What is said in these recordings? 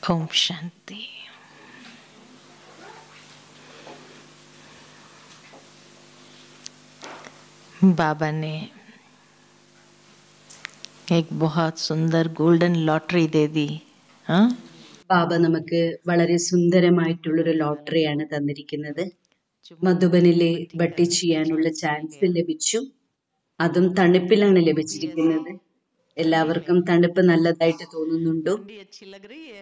ओम शांति बाबा ने एक बहुत सुंदर गोल्डन लॉटरी दे दी हाँ ബാബ നമുക്ക് വളരെ സുന്ദരമായിട്ടുള്ളൊരു ലോട്ടറിയാണ് തന്നിരിക്കുന്നത് മധുബനിലെ ബട്ടി ചെയ്യാനുള്ള ചാൻസ് ലഭിച്ചു അതും തണുപ്പിലാണ് ലഭിച്ചിരിക്കുന്നത് എല്ലാവർക്കും തണുപ്പ് നല്ലതായിട്ട് തോന്നുന്നുണ്ടോ अच्छी लग रही है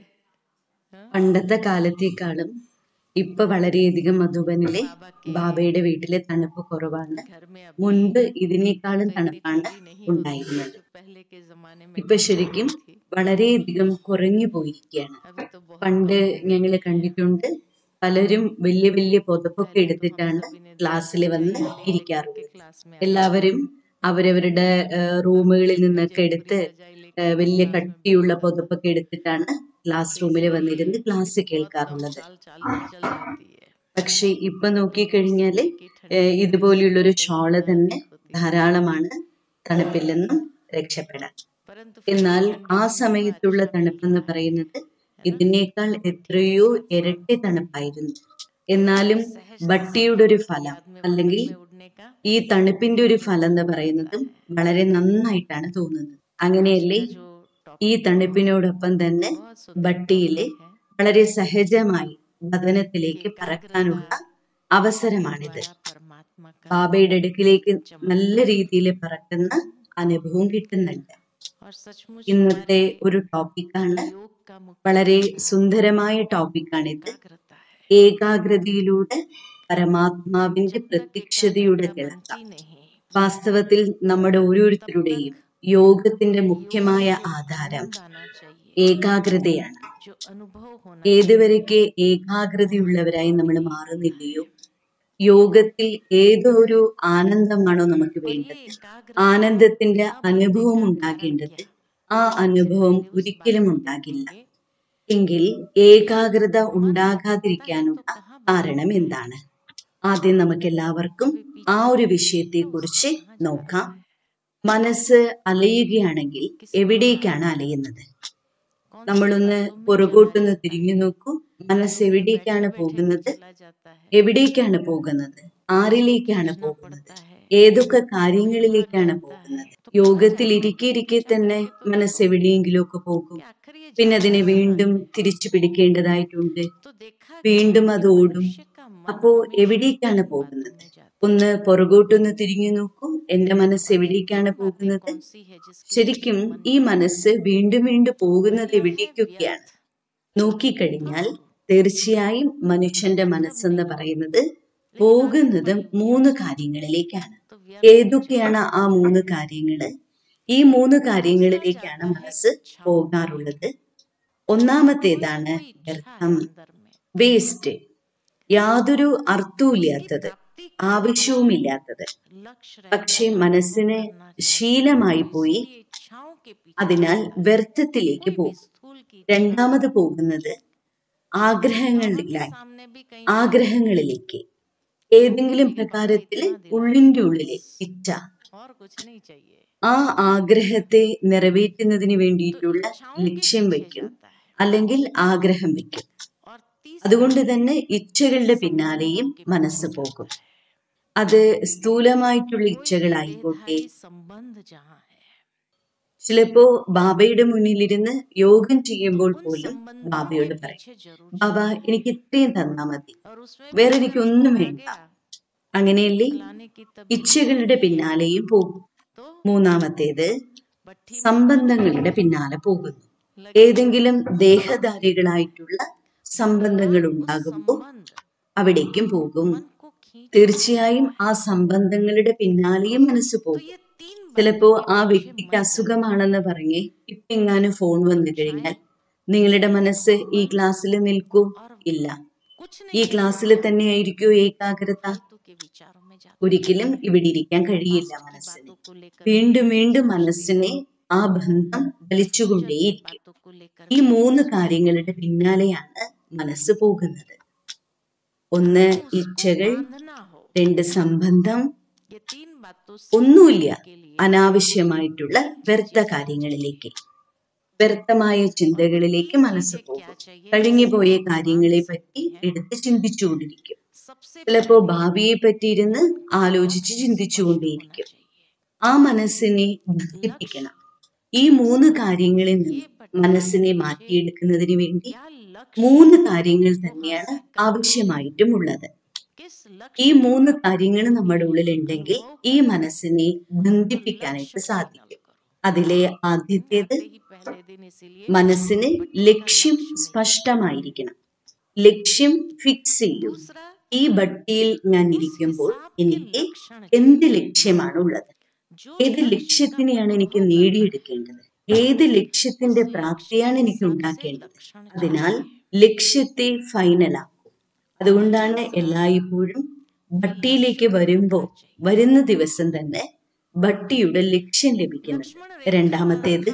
പണ്ടത്തെ കാലത്തേക്കാളും ഇപ്പൊ വളരെയധികം മധുബനിലെ ബാബയുടെ വീട്ടിലെ തണുപ്പ് കുറവാണ് घर में अब മുൻപ് ഇതിനേക്കാളും തണുപ്പാണ് ഉണ്ടായിരുന്നത് पहले के जमाने में ഇപ്പൊ ശരിക്കും വളരെയധികം കുറഞ്ഞു പോയിരിക്കുകയാണ് अभी तो बहुत പണ്ട് ഞങ്ങൾ കണ്ടിട്ടുണ്ട് പലരും വലിയ വലിയ പുതപ്പൊക്കെ എടുത്തിട്ടാണ് ക്ലാസ്സിൽ വന്ന് ഇരിക്കാറുള്ളത് क्लास में എല്ലാവരും അവരവരുടെ ഏഹ്, റൂമുകളിൽ നിന്നൊക്കെ എടുത്ത് ഏഹ്, വലിയ കട്ടിയുള്ള പുതപ്പൊക്കെ എടുത്തിട്ടാണ് ക്ലാസ് റൂമിൽ വന്നിരുന്ന് ക്ലാസ് കേൾക്കാറുള്ളത് चाल चाल में चल जाती है പക്ഷെ ഇപ്പൊ നോക്കിക്കഴിഞ്ഞാല് ഏഹ്, ഇതുപോലെയുള്ളൊരു ഷോള് തന്നെ ധാരാളമാണ് തണുപ്പിൽ നിന്നും രക്ഷപ്പെടാൻ परंतु എന്നാൽ ആ സമയത്തുള്ള തണുപ്പെന്ന് പറയുന്നത് ഇതിനേക്കാൾ എത്രയോ ഇരട്ടി തണുപ്പായിരുന്നു എന്നാലും ബട്ടിയുടെ ഒരു ഫലം അല്ലെങ്കിൽ उड़ने का ഈ തണുപ്പിന്റെ ഒരു ഫലം എന്ന് പറയുന്നത് വളരെ നന്നായിട്ടാണ് തോന്നുന്നത് അങ്ങനെയല്ലേ जो टॉप ഈ തണുപ്പിനോടൊപ്പം തന്നെ ബട്ടിയിലെ വളരെ സഹജമായി വതനത്തിലേക്ക് പറക്കാനുള്ള അവസരമാണിത് परमात्मा का ബാബയുടെ അടുക്കിലേക്ക് നല്ല രീതിയിൽ പറക്കുന്ന അനുഭവം കിട്ടുന്നുണ്ട് और सचमुच ഇന്നത്തെ ഒരു ടോപ്പിക്കാണ് योग का मुख्य വളരെ സുന്ദരമായ ടോപ്പിക്കാണിത് एकाग्रता है ഏകാഗ്രതയിലൂടെ പരമാത്മാവിന്റെ പ്രത്യക്ഷതയുടെ തിളക്കം ही नहीं വാസ്തവത്തിൽ നമ്മുടെ ഓരോരുത്തരുടെയും യോഗത്തിന്റെ മുഖ്യമായ ആധാരം आना चाहिए ഏകാഗ്രതയാണ് जो अनुभव होना ഏതുവരെയൊക്കെ ഏകാഗ്രതയുള്ളവരായി നമ്മൾ മാറുന്നില്ലയോ യോഗത്തിൽ ഏതോ ഒരു ആനന്ദമാണോ നമുക്ക് വേണ്ടത് एकाग्र ആനന്ദത്തിന്റെ അനുഭവം ഉണ്ടാകേണ്ടത് ആ അനുഭവം ഒരിക്കലും ഉണ്ടാകില്ല എങ്കിൽ ഏകാഗ്രത ഉണ്ടാകാതിരിക്കാനുള്ള കാരണം എന്താണ് ആദ്യം നമുക്ക് എല്ലാവർക്കും ആ ഒരു വിഷയത്തെ കുറിച്ച് നോക്കാം മനസ്സ് അലയുകയാണെങ്കിൽ എവിടേക്കാണ് അലയുന്നത് നമ്മളൊന്ന് പുറകോട്ടൊന്ന് തിരിഞ്ഞു നോക്കൂ മനസ്സ് എവിടേക്കാണ് പോകുന്നത് चला जाता है എവിടേക്കാണ് പോകുന്നത് ആരിലേക്കാണ് പോകുന്നത് ഏതൊക്കെ കാര്യങ്ങളിലേക്കാണ് പോകുന്നത് യോഗത്തിൽ ഇരിക്കെ ഇരിക്കെ തന്നെ മനസ്സ് എവിടെയെങ്കിലുമൊക്കെ പോകും आखिर ये പിന്നെ അതിനെ വീണ്ടും തിരിച്ചു പിടിക്കേണ്ടതായിട്ടുണ്ട് तो देखा വീണ്ടും അത് ഓടും मनुष्य का मन അപ്പോ എവിടേക്കാണ് പോകുന്നത് ഒന്ന് പുറകോട്ടൊന്ന് തിരിഞ്ഞു നോക്കൂ എന്റെ മനസ്സ് എവിടേക്കാണ് പോകുന്നത് कौन सी है जिसकी ശരിക്കും ഈ മനസ്സ് വീണ്ടും വീണ്ടും പോകുന്നത് എവിടേക്കൊക്കെയാണ് നോക്കിക്കഴിഞ്ഞാൽ തീർച്ചയായും മനുഷ്യന്റെ മനസ്സെന്ന് പറയുന്നത് പോകുന്നത് മൂന്ന് കാര്യങ്ങളിലേക്കാണ് तो ഏതൊക്കെയാണ് ആ മൂന്ന് കാര്യങ്ങള് ഈ മൂന്ന് കാര്യങ്ങളിലേക്കാണ് മനസ്സ് പോകാറുള്ളത് ഒന്നാമത്തേതാണ് വ്യർത്ഥം अंदर में വേസ്റ്റ് യാതൊരു അർത്ഥവുമില്ലാത്തത് ആവശ്യവുമില്ലാത്തത് लक्ष्य പക്ഷെ മനസ്സിന് ശീലമായി പോയി की इच्छाओं के पीछे അതിനാൽ വ്യർത്ഥത്തിലേക്ക് പോകും स्थूल की രണ്ടാമത് പോകുന്നത് ആഗ്രഹങ്ങളിലായി सामने भी कहीं ആഗ്രഹങ്ങളിലേക്ക് ഏതെങ്കിലും പ്രകാരത്തിൽ ഉള്ളിന്റെ ഉള്ളിലെ ഇച്ഛ और कुछ नहीं चाहिए ആ ആഗ്രഹത്തെ നിറവേറ്റുന്നതിന് വേണ്ടിയിട്ടുള്ള ലക്ഷ്യം വയ്ക്കും അല്ലെങ്കിൽ ആഗ്രഹം വയ്ക്കും और तीसरा അതുകൊണ്ട് തന്നെ ഇച്ഛകളുടെ പിന്നാലെയും മനസ്സ് പോകും അത് സ്ഥൂലമായിട്ടുള്ള ഇച്ഛകളായിക്കോട്ടെ निर्धारित संबंध जहाँ है ചിലപ്പോ ബാബയുടെ മുന്നിലിരുന്ന് യോഗം ചെയ്യുമ്പോൾ പോലും ബാബയോട് പറയും पीछे जरूर ബാബ എനിക്ക് ഇത്രയും തന്നാ മതി और उसमें വേറെ എനിക്കൊന്നും വേണ്ട അങ്ങനെയല്ലേ लाने की तब ഇച്ഛകളുടെ പിന്നാലെയും പോകും तो മൂന്നാമത്തേത് भट्टी സംബന്ധങ്ങളുടെ പിന്നാലെ പോകുന്നു ഏതെങ്കിലും ദേഹധാരികളായിട്ടുള്ള സംബന്ധങ്ങൾ ഉണ്ടാകുമ്പോൾ संबंध അവിടേക്കും പോകും मन को खींच തീർച്ചയായും ആ സംബന്ധങ്ങളുടെ പിന്നാലെയും മനസ്സ് പോകും ये तीन ചിലപ്പോ ആ വ്യക്തിക്ക് അസുഖമാണെന്ന് പറഞ്ഞ് ഇപ്പൊ എങ്ങാനും ഫോൺ വന്നു കഴിഞ്ഞാൽ നിങ്ങളുടെ മനസ്സ് ഈ ക്ലാസ്സിൽ നിൽക്കൂ ഇല്ല कुछ ഈ ക്ലാസ്സിൽ തന്നെയായിരിക്കോ ഏകാഗ്രത फालतू के विचारों में जाते ഒരിക്കലും ഇവിടെ ഇരിക്കാൻ കഴിയില്ല മനസ്സിന് बातों को लेकर വീണ്ടും വീണ്ടും മനസ്സിനെ ആ ബന്ധം വലിച്ചുകൊണ്ടേയിരിക്കും बातों को लेकर ഈ മൂന്ന് കാര്യങ്ങളുടെ പിന്നാലെയാണ് മനസ്സ് പോകുന്നത് ഒന്ന് ഇച്ഛകൾ ना हो രണ്ട് സംബന്ധം ये तीन बातों से ഒന്നുമില്ല के लिए അനാവശ്യമായിട്ടുള്ള വ്യർത്ഥ കാര്യങ്ങളിലേക്ക് വ്യർത്ഥമായ ചിന്തകളിലേക്ക് മനസ്സ് പോകും കഴിഞ്ഞുപോയ കാര്യങ്ങളെ പറ്റി എടുത്ത് ചിന്തിച്ചുകൊണ്ടിരിക്കും ചിലപ്പോ ഭാവിയെ പറ്റി ഇരുന്ന് ആലോചിച്ച് ചിന്തിച്ചുകൊണ്ടേയിരിക്കും ആ മനസ്സിനെ ബന്ധിപ്പിക്കണം ഈ മൂന്ന് കാര്യങ്ങളിൽ നിന്ന് മനസ്സിനെ മാറ്റിയെടുക്കുന്നതിന് വേണ്ടി മൂന്ന് കാര്യങ്ങൾ തന്നെയാണ് ആവശ്യമായിട്ടും ഉള്ളത് ഈ മൂന്ന് കാര്യങ്ങൾ നമ്മുടെ ഉള്ളിലുണ്ടെങ്കിൽ ഈ മനസ്സിനെ ബന്ധിപ്പിക്കാനായിട്ട് സാധിക്കും അതിലെ ആദ്യത്തേത് മനസ്സിന് ലക്ഷ്യം സ്പഷ്ടമായിരിക്കണം ലക്ഷ്യം ഫിക്സ് ചെയ്യൂ ഈ ബട്ടിയിൽ ഞാൻ ഇരിക്കുമ്പോൾ എനിക്ക് എന്ത് ലക്ഷ്യമാണ് ഉള്ളത് ഏത് ലക്ഷ്യത്തിനെയാണ് എനിക്ക് നേടിയെടുക്കേണ്ടത് ഏത് ലക്ഷ്യത്തിന്റെ പ്രാപ്തിയാണ് എനിക്ക് ഉണ്ടാക്കേണ്ടത് അതിനാൽ ലക്ഷ്യത്തെ ഫൈനലാക്കും അതുകൊണ്ടാണ് എല്ലായ്പ്പോഴും ഭട്ടിയിലേക്ക് വരുമ്പോൾ വരുന്ന ദിവസം തന്നെ ഭട്ടിയുടെ ലക്ഷ്യം ലഭിക്കുന്നത് രണ്ടാമത്തേത്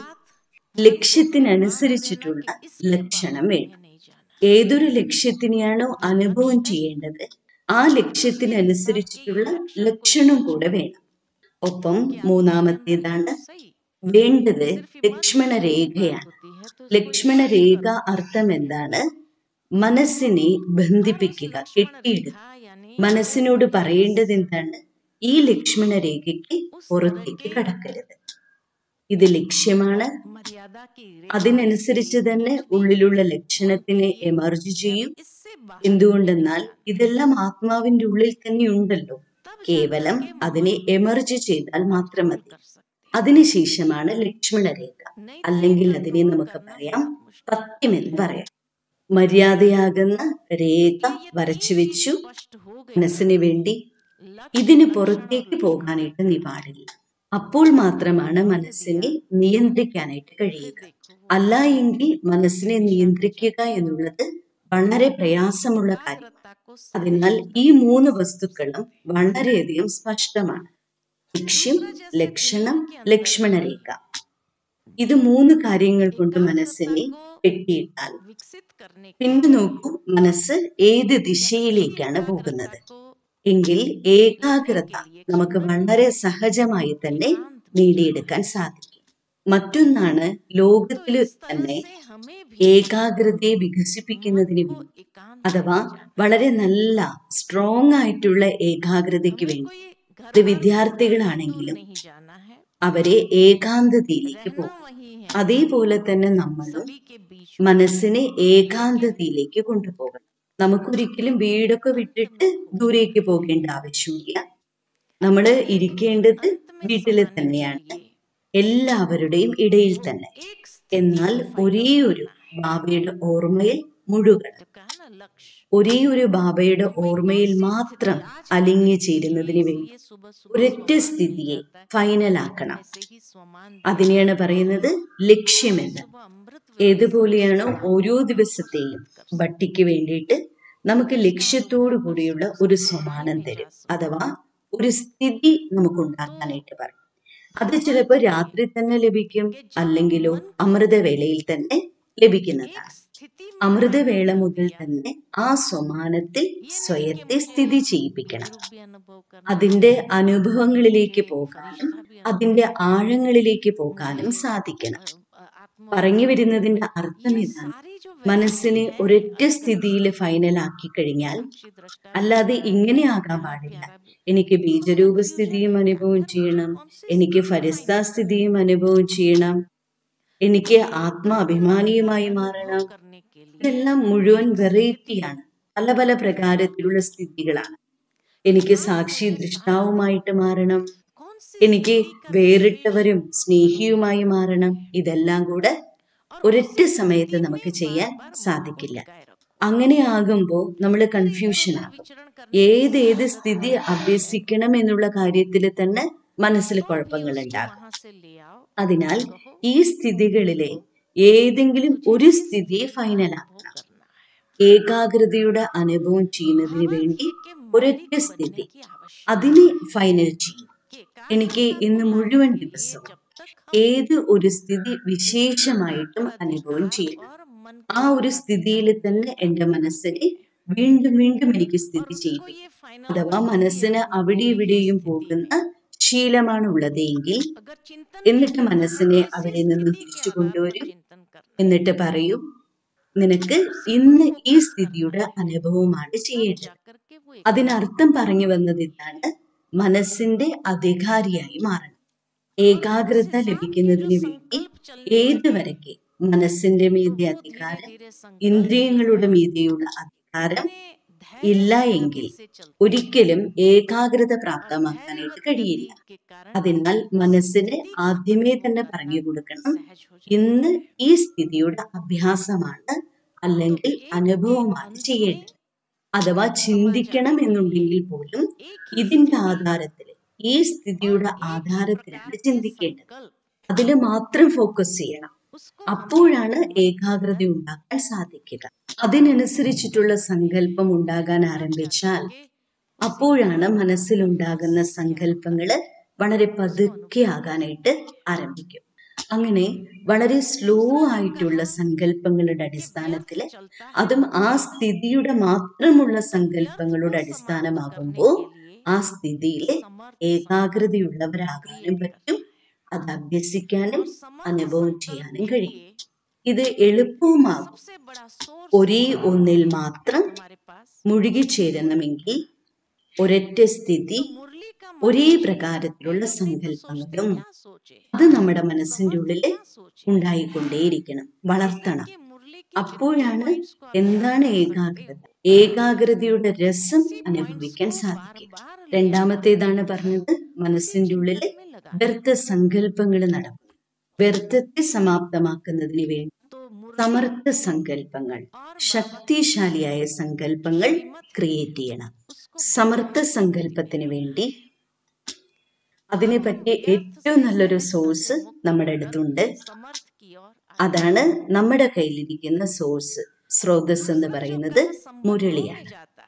ലക്ഷ്യത്തിനനുസരിച്ചിട്ടുള്ള ലക്ഷണം വേണം ഏതൊരു ലക്ഷ്യത്തിനെയാണോ അനുഭവം ചെയ്യേണ്ടത് ആ ലക്ഷ്യത്തിനനുസരിച്ചിട്ടുള്ള ലക്ഷണം കൂടെ വേണം ഒപ്പം മൂന്നാമത്തേതാണ് വേണ്ടത് ലക്ഷ്മണ രേഖയാണ് ലക്ഷ്മണ രേഖ അർത്ഥം എന്താണ് മനസ്സിനെ ബന്ധിപ്പിക്കുക കെട്ടിയിടുക മനസ്സിനോട് പറയേണ്ടത് എന്താണ് ഈ ലക്ഷ്മണ രേഖയ്ക്ക് പുറത്തേക്ക് കടക്കരുത് ഇത് ലക്ഷ്യമാണ് അതിനനുസരിച്ച് തന്നെ ഉള്ളിലുള്ള ലക്ഷണത്തിനെ എമർജ് ചെയ്യും എന്തുകൊണ്ടെന്നാൽ ഇതെല്ലാം ആത്മാവിന്റെ ഉള്ളിൽ തന്നെ ഉണ്ടല്ലോ കേവലം അതിനെ എമർജ് ചെയ്താൽ മാത്രം മതി അതിനുശേഷമാണ് ലക്ഷ്മണ രേഖ അല്ലെങ്കിൽ അതിനെ നമുക്ക് പറയാം പത്യമെന്ന് പറയാം മര്യാദയാകുന്ന രേഖ വരച്ചു വെച്ചു മനസ്സിന് വേണ്ടി ഇതിന് പുറത്തേക്ക് പോകാനായിട്ട് നീ പാടില്ല അപ്പോൾ മാത്രമാണ് മനസ്സിനെ നിയന്ത്രിക്കാനായിട്ട് കഴിയുക അല്ല എങ്കിൽ മനസ്സിനെ നിയന്ത്രിക്കുക എന്നുള്ളത് വളരെ പ്രയാസമുള്ള കാര്യം അതിനാൽ ഈ മൂന്ന് വസ്തുക്കളും വളരെയധികം സ്പഷ്ടമാണ് ലക്ഷ്യം ലക്ഷണം ലക്ഷ്മണരേഖ ഇത് മൂന്ന് കാര്യങ്ങൾ കൊണ്ട് മനസ്സിനെ കെട്ടിയിട്ടാൽ പിന്നെ നോക്കൂ മനസ്സ് ഏത് ദിശയിലേക്കാണ് പോകുന്നത് എങ്കിൽ ഏകാഗ്രത നമുക്ക് വളരെ സഹജമായി തന്നെ നേടിയെടുക്കാൻ സാധിക്കും മറ്റൊന്നാണ് ലോകത്തിൽ തന്നെ ഏകാഗ്രതയെ വികസിപ്പിക്കുന്നതിന് വേണ്ടി അഥവാ വളരെ നല്ല സ്ട്രോങ് ആയിട്ടുള്ള ഏകാഗ്രതയ്ക്ക് വേണ്ടി ഇത് വിദ്യാർത്ഥികളാണെങ്കിലും അവരെ ഏകാന്തതയിലേക്ക് പോകും അതേപോലെ തന്നെ നമ്മളും മനസ്സിനെ ഏകാന്തതയിലേക്ക് കൊണ്ടുപോകണം നമുക്കൊരിക്കലും വീടൊക്കെ വിട്ടിട്ട് ദൂരേക്ക് പോകേണ്ട ആവശ്യമില്ല നമ്മൾ ഇരിക്കേണ്ടത് വീട്ടിൽ തന്നെയാണ് എല്ലാവരുടെയും ഇടയിൽ തന്നെ എന്നാൽ ഒരേ ഒരു ബാബയുടെ ഓർമ്മയിൽ മുഴുകണം ഒരേ ഒരു ബാബയുടെ ഓർമ്മയിൽ മാത്രം അലിഞ്ഞു ചേരുന്നതിന് വേണ്ടി ഒരൊറ്റ സ്ഥിതിയെ ഫൈനലാക്കണം അതിനെയാണ് പറയുന്നത് ലക്ഷ്യമെന്ന് ഏതുപോലെയാണോ ഓരോ ദിവസത്തെയും ഭട്ടിക്ക് വേണ്ടിയിട്ട് നമുക്ക് ലക്ഷ്യത്തോടു കൂടിയുള്ള ഒരു സമാനം തരും അഥവാ ഒരു സ്ഥിതി നമുക്ക് ഉണ്ടാക്കാനായിട്ട് പറയും അത് ചിലപ്പോൾ രാത്രി തന്നെ ലഭിക്കും അല്ലെങ്കിലോ അമൃതവേളയിൽ തന്നെ ലഭിക്കുന്നതാണ് അമൃതവേള മുതൽ തന്നെ ആ സ്വമാനത്തിൽ സ്വയത്തെ സ്ഥിതി ചെയ്യിപ്പിക്കണം അതിന്റെ അനുഭവങ്ങളിലേക്ക് പോകാനും അതിന്റെ ആഴങ്ങളിലേക്ക് പോകാനും സാധിക്കണം പറഞ്ഞു വരുന്നതിന്റെ അർത്ഥം ഇതാണ് മനസ്സിനെ ഒരൊറ്റ സ്ഥിതിയിൽ ഫൈനലാക്കി കഴിഞ്ഞാൽ അല്ലാതെ ഇങ്ങനെ ആകാൻ പാടില്ല എനിക്ക് ബീജരൂപ സ്ഥിതിയും അനുഭവം ചെയ്യണം എനിക്ക് ഫരിസ്ത സ്ഥിതിയും അനുഭവം ചെയ്യണം എനിക്ക് ആത്മാഭിമാനിയുമായി മാറണം ഇതെല്ലാം മുഴുവൻ വെറൈറ്റിയാണ് പല പല പ്രകാരത്തിലുള്ള സ്ഥിതികളാണ് എനിക്ക് സാക്ഷി ദൃഷ്ടാവുമായിട്ട് മാറണം എനിക്ക് വേറിട്ടവരും സ്നേഹിയുമായി മാറണം ഇതെല്ലാം കൂടെ ഒരൊറ്റ സമയത്ത് നമുക്ക് ചെയ്യാൻ സാധിക്കില്ല അങ്ങനെ ആകുമ്പോൾ നമ്മൾ കൺഫ്യൂഷൻ ആകും ഏതേത് സ്ഥിതി അഭ്യസിക്കണം എന്നുള്ള കാര്യത്തിൽ തന്നെ മനസ്സിൽ കുഴപ്പങ്ങൾ ഉണ്ടാകും അതിനാൽ ഈ സ്ഥിതികളിലെ ഏതെങ്കിലും ഒരു സ്ഥിതിയെ ഫൈനലാക്കണം ഏകാഗ്രതയുടെ അനുഭവം ചെയ്യുന്നതിന് വേണ്ടി ഒരൊറ്റ സ്ഥിതി അതിനെ ഫൈനൽ ചെയ്യും എനിക്ക് ഇന്ന് മുഴുവൻ ദിവസവും ഏത് ഒരു സ്ഥിതി വിശേഷമായിട്ടും അനുഭവം ചെയ്യണം ആ ഒരു സ്ഥിതിയിൽ തന്നെ എൻ്റെ മനസ്സിനെ വീണ്ടും വീണ്ടും എനിക്ക് സ്ഥിതി ചെയ്യിപ്പിക്കും അഥവാ മനസ്സിന് അവിടെ ഇവിടെയും പോകുന്ന ദുശ്ശീലമാണ് ഉള്ളത് എങ്കിൽ अगर चिंतन എന്നിട്ട് മനസ്സിനെ അവിടെ നിന്ന് തിരിച്ചു കൊണ്ടുവരും चिंतन कर എന്നിട്ട് പറയൂ നിനക്ക് ഇന്ന് ഈ സ്ഥിതിയുടെ അനുഭവമാണ് ചെയ്യേണ്ടത് जाकर के वो അതിനർത്ഥം പറഞ്ഞു വന്നത് ഇതാണ് മനസ്സിന്റെ അധികാരിയായി മാറണം ഏകാഗ്രത ലഭിക്കുന്നതിന് വേണ്ടി ഏതുവരയ്ക്ക് മനസ്സിന്റെ മീതെ അധികാരം ഇന്ദ്രിയങ്ങളുടെ മീതെയുള്ള അധികാരം ഇല്ല എങ്കിൽ ഒരിക്കലും ഏകാഗ്രത പ്രാപ്തമാക്കാനായിട്ട് കഴിയില്ല അതിനാൽ മനസ്സിന് ആദ്യമേ തന്നെ പറഞ്ഞു കൊടുക്കണം ഇന്ന് ഈ സ്ഥിതിയുടെ അഭ്യാസമാണ് അല്ലെങ്കിൽ അനുഭവമാണ് ചെയ്യേണ്ടത് അഥവാ ചിന്തിക്കണം എന്നുണ്ടെങ്കിൽ പോലും ഇതിന്റെ ആധാരത്തിൽ ഈ സ്ഥിതിയുടെ ആധാരത്തിലാണ് ചിന്തിക്കേണ്ടത് അതിൽ മാത്രം ഫോക്കസ് ചെയ്യണം അപ്പോഴാണ് ഏകാഗ്രത ഉണ്ടാക്കാൻ സാധിക്കുക അതിനനുസരിച്ചിട്ടുള്ള സങ്കല്പം ഉണ്ടാകാൻ ആരംഭിച്ചാൽ അപ്പോഴാണ് മനസ്സിലുണ്ടാകുന്ന സങ്കല്പങ്ങള് വളരെ പതുക്കെ ആകാനായിട്ട് ആരംഭിക്കും അങ്ങനെ വളരെ സ്ലോ ആയിട്ടുള്ള സങ്കല്പങ്ങളുടെ അടിസ്ഥാനത്തിൽ അതും ആ സ്ഥിതിയുടെ മാത്രമുള്ള സങ്കല്പങ്ങളുടെ അടിസ്ഥാനമാകുമ്പോൾ ആ സ്ഥിതിയിൽ ഏകാഗ്രതയുള്ളവരാകാനും പറ്റും അത് അഭ്യസിക്കാനും അനുഭവം ചെയ്യാനും കഴിയും ഇത് എളുപ്പവുമാകും ഒരേ ഒന്നിൽ മാത്രം മുഴുകിച്ചേരണമെങ്കിൽ ഒരൊറ്റ സ്ഥിതി ഒരേ പ്രകാരത്തിലുള്ള സങ്കല്പങ്ങളും അത് നമ്മുടെ മനസ്സിന്റെ ഉള്ളിൽ ഉണ്ടായിക്കൊണ്ടേയിരിക്കണം വളർത്തണം അപ്പോഴാണ് എന്താണ് ഏകാഗ്രത ഏകാഗ്രതയുടെ രസം അനുഭവിക്കാൻ സാധിക്കുക രണ്ടാമത്തേതാണ് പറഞ്ഞത് മനസ്സിന്റെ ഉള്ളിൽ വ്യർത്ഥ സങ്കല്പങ്ങൾ നടക്കും വ്യർത്ഥത്തെ സമാപ്തമാക്കുന്നതിന് വേണ്ടി സമർത്ഥ സങ്കല്പങ്ങൾ ശക്തിശാലിയായ സങ്കല്പങ്ങൾ ക്രിയേറ്റ് ചെയ്യണം സമർത്ഥ സങ്കല്പത്തിന് വേണ്ടി അതിനെ പറ്റിയ ഏറ്റവും നല്ലൊരു സോഴ്സ് നമ്മുടെ അടുത്തുണ്ട് അതാണ് നമ്മുടെ കയ്യിലിരിക്കുന്ന സോഴ്സ് സ്രോതസ് എന്ന് പറയുന്നത് മുരളിയാണ്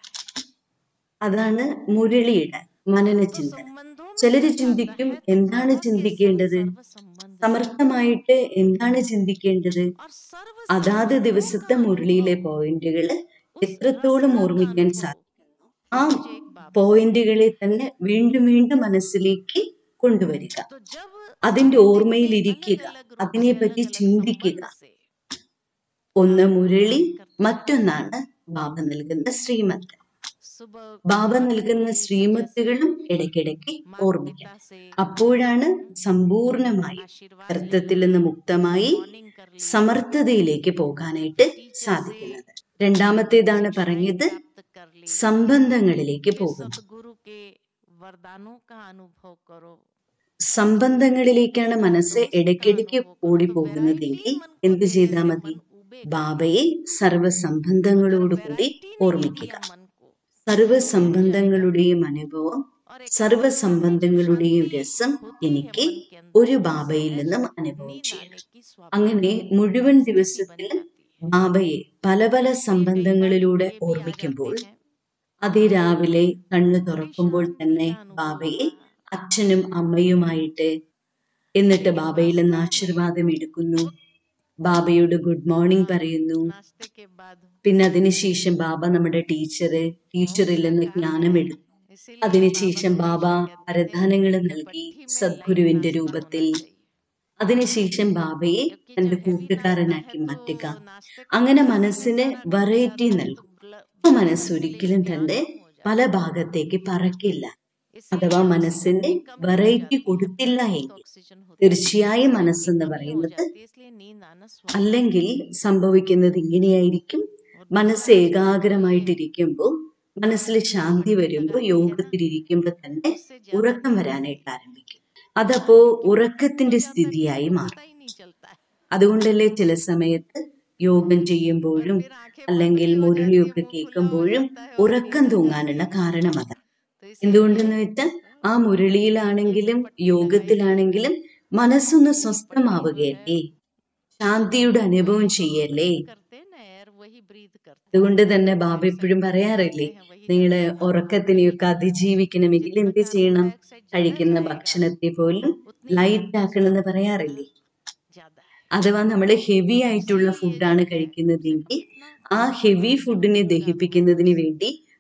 അതാണ് മുരളിയുടെ മനനചിന്ത ചിലര് ചിന്തിക്കും എന്താണ് ചിന്തിക്കേണ്ടത് സമർത്ഥമായിട്ട് എന്താണ് ചിന്തിക്കേണ്ടത് അതാത് ദിവസത്തെ മുരളിയിലെ പോയിന്റുകൾ എത്രത്തോളം ഓർമ്മിക്കാൻ സാധിക്കും ആ പോയിന്റുകളെ തന്നെ വീണ്ടും വീണ്ടും മനസ്സിലേക്ക് കൊണ്ടുവരിക അതിന്റെ ഓർമ്മയിൽ ഇരിക്കുക അതിനെപ്പറ്റി ചിന്തിക്കുക ഒന്ന് മുരളി മറ്റൊന്നാണ് ബാബ നൽകുന്ന ശ്രീമത്ത് ബാബ നൽകുന്ന ശ്രീമത്തുകളും ഇടയ്ക്കിടയ്ക്ക് ഓർമ്മിക്കണം അപ്പോഴാണ് സമ്പൂർണമായി അർത്ഥത്തിൽ നിന്ന് മുക്തമായി സമർത്ഥതയിലേക്ക് പോകാനായിട്ട് സാധിക്കുന്നത് രണ്ടാമത്തേതാണ് പറഞ്ഞത് സംബന്ധങ്ങളിലേക്ക് പോകുന്നു സംബന്ധങ്ങളിലേക്കാണ് മനസ്സ് ഇടയ്ക്കിടയ്ക്ക് ഓടിപ്പോകുന്നതെങ്കിൽ എന്ത് ചെയ്താൽ മതി ബാബയെ സർവസംബന്ധങ്ങളോടുകൂടി ഓർമ്മിക്കുക സർവസംബന്ധങ്ങളുടെയും അനുഭവം സർവസംബന്ധങ്ങളുടെയും രസം എനിക്ക് ഒരു ബാബയിൽ നിന്നും അനുഭവം ചെയ്യണം അങ്ങനെ മുഴുവൻ ദിവസത്തിൽ ബാബയെ പല പല സംബന്ധങ്ങളിലൂടെ ഓർമ്മിക്കുമ്പോൾ അതിരാവിലെ കണ്ണു തുറക്കുമ്പോൾ തന്നെ ബാബയെ അച്ഛനും അമ്മയുമായിട്ട് എന്നിട്ട് ബാബയിൽ നിന്ന് ആശീർവാദം എടുക്കുന്നു ബാബയോട് ഗുഡ് മോർണിംഗ് പറയുന്നു പിന്നെ അതിനുശേഷം ബാബ നമ്മുടെ ടീച്ചർ ടീച്ചറിൽ നിന്ന് ജ്ഞാനം എടുത്തു അതിനുശേഷം ബാബ വരദാനങ്ങൾ നൽകി സദ്ഗുരുവിന്റെ രൂപത്തിൽ അതിനുശേഷം ബാബയെ തന്റെ കൂട്ടുകാരനാക്കി മാറ്റുക അങ്ങനെ മനസ്സിന് വെറൈറ്റി നൽകും ആ മനസ്സൊരിക്കലും തന്നെ പല ഭാഗത്തേക്ക് പറക്കില്ല അഥവാ മനസ്സിന്റെ വെറൈറ്റി കൊടുത്തില്ല എങ്കിൽ തീർച്ചയായും മനസ്സെന്ന് പറയുന്നത് അല്ലെങ്കിൽ സംഭവിക്കുന്നത് ഇങ്ങനെയായിരിക്കും മനസ്സ് ഏകാഗ്രമായിട്ടിരിക്കുമ്പോൾ മനസ്സിൽ ശാന്തി വരുമ്പോൾ യോഗത്തിലിരിക്കുമ്പോൾ തന്നെ ഉറക്കം വരാനായിട്ട് ആരംഭിക്കും അതപ്പോ ഉറക്കത്തിന്റെ സ്ഥിതിയായി മാറും അതുകൊണ്ടല്ലേ ചില സമയത്ത് യോഗം ചെയ്യുമ്പോഴും അല്ലെങ്കിൽ മുരളിയൊക്കെ കേൾക്കുമ്പോഴും ഉറക്കം തൂങ്ങാനുള്ള കാരണം അതാണ് എന്തുകൊണ്ടെന്ന് വെച്ചാൽ ആ മുരളിയിലാണെങ്കിലും യോഗത്തിലാണെങ്കിലും മനസ്സൊന്ന് സ്വസ്ഥമാവുകയല്ലേ ശാന്തിയുടെ അനുഭവം ചെയ്യല്ലേ അതുകൊണ്ട് തന്നെ ബാബ എപ്പോഴും പറയാറില്ലേ നിങ്ങള് ഉറക്കത്തിനെയൊക്കെ അതിജീവിക്കണമെങ്കിൽ എന്ത് ചെയ്യണം കഴിക്കുന്ന ഭക്ഷണത്തെ പോലും ലൈറ്റ് ആക്കണമെന്ന് പറയാറില്ലേ അഥവാ നമ്മൾ ഹെവി ആയിട്ടുള്ള ഫുഡാണ് കഴിക്കുന്നതെങ്കിൽ ആ ഹെവി ഫുഡിനെ ദഹിപ്പിക്കുന്നതിന് വേണ്ടി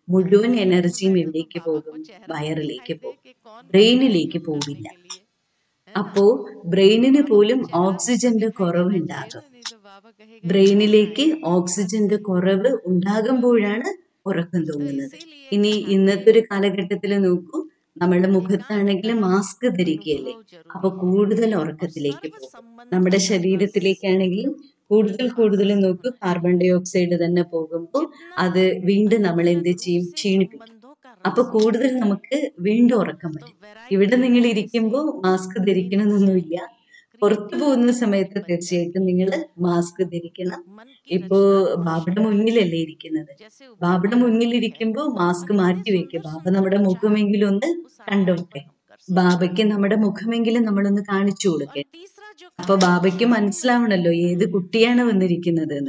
മുഴുവൻ എനർജിയും എവിടേക്ക് പോകും വയറിലേക്ക് പോകും ബ്രെയിനിലേക്ക് പോവില്ല അപ്പോ ബ്രെയിനിന് പോലും ഓക്സിജന്റെ കുറവുണ്ടാകും ബ്രെയിനിലേക്ക് ഓക്സിജന്റെ കുറവ് ഉണ്ടാകുമ്പോഴാണ് ഉറക്കം തൂങ്ങുന്നത് ഇനി ഇന്നത്തെ ഒരു കാലഘട്ടത്തിൽ നോക്കൂ നമ്മളുടെ മുഖത്താണെങ്കിലും മാസ്ക് ധരിക്കുകയല്ലേ അപ്പൊ കൂടുതൽ ഉറക്കത്തിലേക്ക് പോകും നമ്മുടെ ശരീരത്തിലേക്കാണെങ്കിലും കൂടുതൽ കൂടുതൽ നോക്കൂ കാർബൺ ഡൈ ഓക്സൈഡ് തന്നെ പോകുമ്പോൾ അത് വീണ്ടും നമ്മൾ എന്ത് ചെയ്യും ക്ഷീണിപ്പിക്കും അപ്പൊ കൂടുതൽ നമുക്ക് വീണ്ടും ഉറക്കം വരും ഇവിടെ നിങ്ങൾ ഇരിക്കുമ്പോൾ മാസ്ക് ധരിക്കണമെന്നൊന്നുമില്ല പുറത്തു പോകുന്ന സമയത്ത് തീർച്ചയായിട്ടും നിങ്ങൾ മാസ്ക് ധരിക്കണം ഇപ്പോ ബാബയുടെ മുന്നിലല്ലേ ഇരിക്കുന്നത് ബാബയുടെ മുന്നിൽ ഇരിക്കുമ്പോൾ മാസ്ക് മാറ്റി വെക്കുക ബാബ നമ്മുടെ മുഖമെങ്കിലും ഒന്ന് കണ്ടോട്ടെ ബാബയ്ക്ക് നമ്മുടെ മുഖമെങ്കിലും നമ്മളൊന്ന് കാണിച്ചു കൊടുക്കേ അപ്പൊ ബാബയ്ക്ക് മനസ്സിലാവണല്ലോ ഏത് കുട്ടിയാണ് വന്നിരിക്കുന്നത് എന്ന്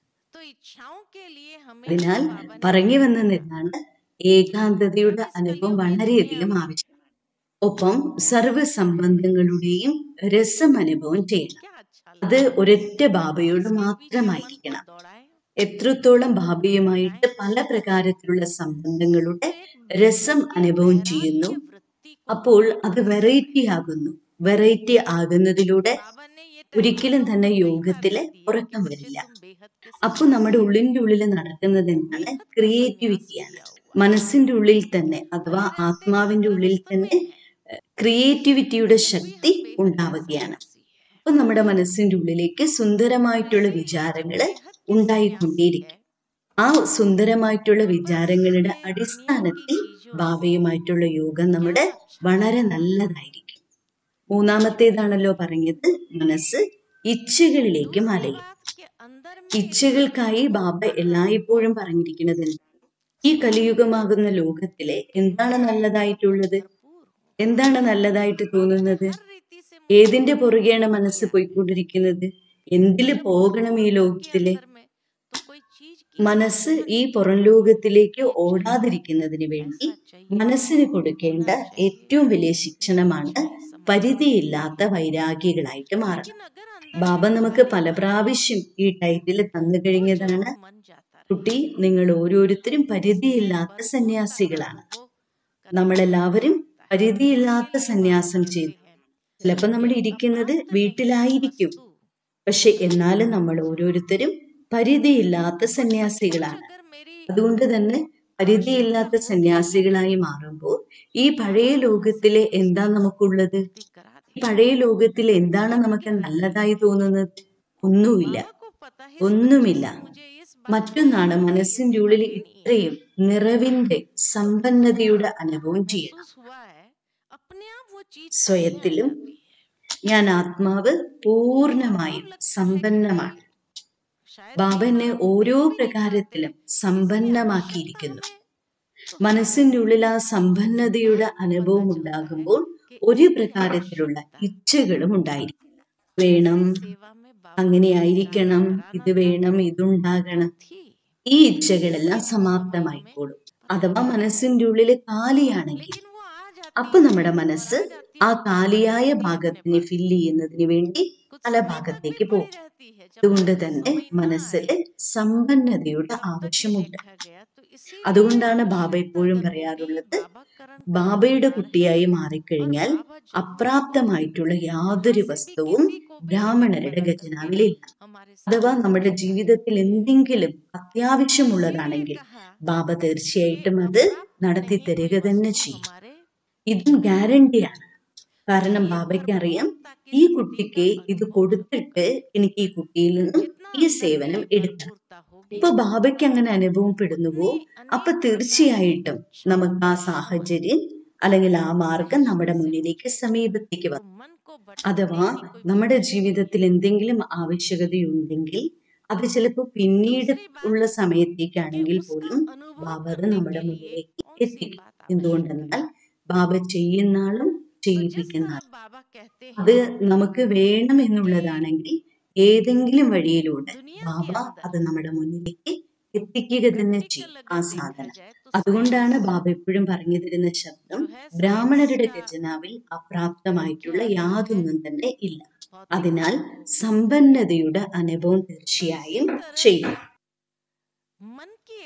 അതിനാൽ പറഞ്ഞു വന്നതാണ് ഏകാന്തതയുടെ അനുഭവം വളരെയധികം ആവശ്യമാണ് ഒപ്പം സർവ്വ സംബന്ധങ്ങളുടെയും രസം അനുഭവം ചെയ്യണം അത് ഒരൊറ്റ ബാബയോട് മാത്രമായിരിക്കണം എത്രത്തോളം ബാബയുമായിട്ട് പല പ്രകാരത്തിലുള്ള സംബന്ധങ്ങളുടെ രസം അനുഭവം ചെയ്യുന്നു അപ്പോൾ അത് വെറൈറ്റി ആകുന്നു വെറൈറ്റി ആകുന്നതിലൂടെ ഒരിക്കലും തന്നെ യോഗത്തില് ഉറക്കം വരില്ല അപ്പൊ നമ്മുടെ ഉള്ളിന്റെ ഉള്ളിൽ നടക്കുന്നത് എന്താണ് ക്രിയേറ്റിവിറ്റിയാണ് മനസ്സിന്റെ ഉള്ളിൽ തന്നെ അഥവാ ആത്മാവിന്റെ ഉള്ളിൽ തന്നെ ക്രിയേറ്റിവിറ്റിയുടെ ശക്തി ഉണ്ടാവുകയാണ് അപ്പൊ നമ്മുടെ മനസ്സിന്റെ ഉള്ളിലേക്ക് സുന്ദരമായിട്ടുള്ള വിചാരങ്ങള് ഉണ്ടായിക്കൊണ്ടേയിരിക്കും ആ സുന്ദരമായിട്ടുള്ള വിചാരങ്ങളുടെ അടിസ്ഥാനത്തിൽ ബാബയുമായിട്ടുള്ള യോഗം നമ്മുടെ വളരെ നല്ലതായിരിക്കും മൂന്നാമത്തേതാണല്ലോ പറഞ്ഞത് മനസ്സ് ഇച്ഛകളിലേക്ക് മലയും ഇച്ഛകൾക്കായി ബാബ എല്ലായ്പ്പോഴും പറഞ്ഞിരിക്കുന്നത് ഈ കലിയുഗമാകുന്ന ലോകത്തിലെ എന്താണ് നല്ലതായിട്ടുള്ളത് എന്താണ് നല്ലതായിട്ട് തോന്നുന്നത് ഏതിന്റെ പുറകെയാണ് മനസ്സ് പോയിക്കൊണ്ടിരിക്കുന്നത് എന്തില് പോകണം ഈ ലോകത്തിലെ മനസ്സ് ഈ പുറം ലോകത്തിലേക്ക് ഓടാതിരിക്കുന്നതിന് വേണ്ടി മനസ്സിന് കൊടുക്കേണ്ട ഏറ്റവും വലിയ ശിക്ഷണമാണ് പരിധിയില്ലാത്ത വൈരാഗികളായിട്ട് മാറണം ബാബ നമുക്ക് പല പ്രാവശ്യം ഈ ടൈറ്റിൽ തന്നു കഴിഞ്ഞതാണ് കുട്ടി നിങ്ങൾ ഓരോരുത്തരും പരിധിയില്ലാത്ത സന്യാസികളാണ് നമ്മളെല്ലാവരും പരിധിയില്ലാത്ത സന്യാസം ചെയ്തു ചിലപ്പോൾ നമ്മൾ ഇരിക്കുന്നത് വീട്ടിലായിരിക്കും പക്ഷെ എന്നാലും നമ്മൾ ഓരോരുത്തരും പരിധിയില്ലാത്ത സന്യാസികളാണ് അതുകൊണ്ട് തന്നെ പരിധിയില്ലാത്ത സന്യാസികളായി മാറുമ്പോൾ ഈ പഴയ ലോകത്തിലെ എന്താ നമുക്കുള്ളത് ഈ പഴയ ലോകത്തിൽ എന്താണ് നമുക്ക് നല്ലതായി തോന്നുന്നത് ഒന്നുമില്ല ഒന്നുമില്ല മറ്റൊന്നാണ് മനസ്സിന്റെ ഉള്ളിൽ ഇത്രയും നിറവിന്റെ സമ്പന്നതയുടെ അനുഭവം ചെയ്യണം സ്വയത്തിലും ഞാൻ ആത്മാവ് പൂർണ്ണമായും സമ്പന്നമാണ് ബാബ എന്നെ ഓരോ പ്രകാരത്തിലും സമ്പന്നമാക്കിയിരിക്കുന്നു മനസ്സിന്റെ ഉള്ളിൽ ആ സമ്പന്നതയുടെ അനുഭവം ഉണ്ടാകുമ്പോൾ ഒരു പ്രകാരത്തിലുള്ള ഇച്ഛകളും ഉണ്ടായിരിക്കും വേണം അങ്ങനെ ആയിരിക്കണം ഇത് വേണം ഇതുണ്ടാകണം ഈ ഇച്ഛകളെല്ലാം സമാപ്തമായിക്കോളും അഥവാ മനസ്സിന്റെ ഉള്ളിൽ കാലിയാണെങ്കിൽ അപ്പൊ നമ്മുടെ മനസ്സ് ആ കാലിയായ ഭാഗത്തിനെ ഫില്ല് ചെയ്യുന്നതിന് വേണ്ടി പല ഭാഗത്തേക്ക് പോകും അതുകൊണ്ട് തന്നെ മനസ്സിൽ സമ്പന്നതയുടെ ആവശ്യമുണ്ട് അതുകൊണ്ടാണ് ബാബ എപ്പോഴും പറയാറുള്ളത് ബാബയുടെ കുട്ടിയായി മാറിക്കഴിഞ്ഞാൽ അപ്രാപ്തമായിട്ടുള്ള യാതൊരു വസ്തുവും ബ്രാഹ്മണരുടെ ഖജനാവിലില്ല അഥവാ നമ്മുടെ ജീവിതത്തിൽ എന്തെങ്കിലും അത്യാവശ്യമുള്ളതാണെങ്കിൽ ബാബ തീർച്ചയായിട്ടും അത് നടത്തി തരിക തന്നെ ചെയ്യും ഇതും ഗ്യാരണ്ടിയാണ് കാരണം ബാബയ്ക്ക് അറിയാം ഈ കുട്ടിക്ക് ഇത് കൊടുത്തിട്ട് എനിക്ക് ഈ കുട്ടിയിൽ നിന്നും ഈ സേവനം എടുക്കണം ഇപ്പൊ ബാബയ്ക്ക് അങ്ങനെ അനുഭവപ്പെടുന്നുവോ അപ്പൊ തീർച്ചയായിട്ടും നമുക്ക് ആ സാഹചര്യം അല്ലെങ്കിൽ ആ മാർഗം നമ്മുടെ മുന്നിലേക്ക് സമീപത്തേക്ക് വന്നു അഥവാ നമ്മുടെ ജീവിതത്തിൽ എന്തെങ്കിലും ആവശ്യകതയുണ്ടെങ്കിൽ അത് ചിലപ്പോൾ പിന്നീട് ഉള്ള സമയത്തേക്കാണെങ്കിൽ പോലും ബാബ അത് നമ്മുടെ മുന്നിലേക്ക് എത്തിക്കും എന്തുകൊണ്ടെന്നാൽ ബാബ ചെയ്യുന്ന ആളും ചെയ്യിപ്പിക്കുന്ന ആളും അത് നമുക്ക് വേണം എന്നുള്ളതാണെങ്കിൽ ഏതെങ്കിലും വഴിയിലൂടെ ബാബ അത് നമ്മുടെ മുന്നിലേക്ക് എത്തിക്കുക തന്നെ ചെയ്യും ആ സാധനം അതുകൊണ്ടാണ് ബാബ എപ്പോഴും പറഞ്ഞു തരുന്ന ശബ്ദം ബ്രാഹ്മണരുടെ ഖജനാവിൽ അപ്രാപ്തമായിട്ടുള്ള യാതൊന്നും തന്നെ ഇല്ല അതിനാൽ സമ്പന്നതയുടെ അനുഭവം തീർച്ചയായും ചെയ്യും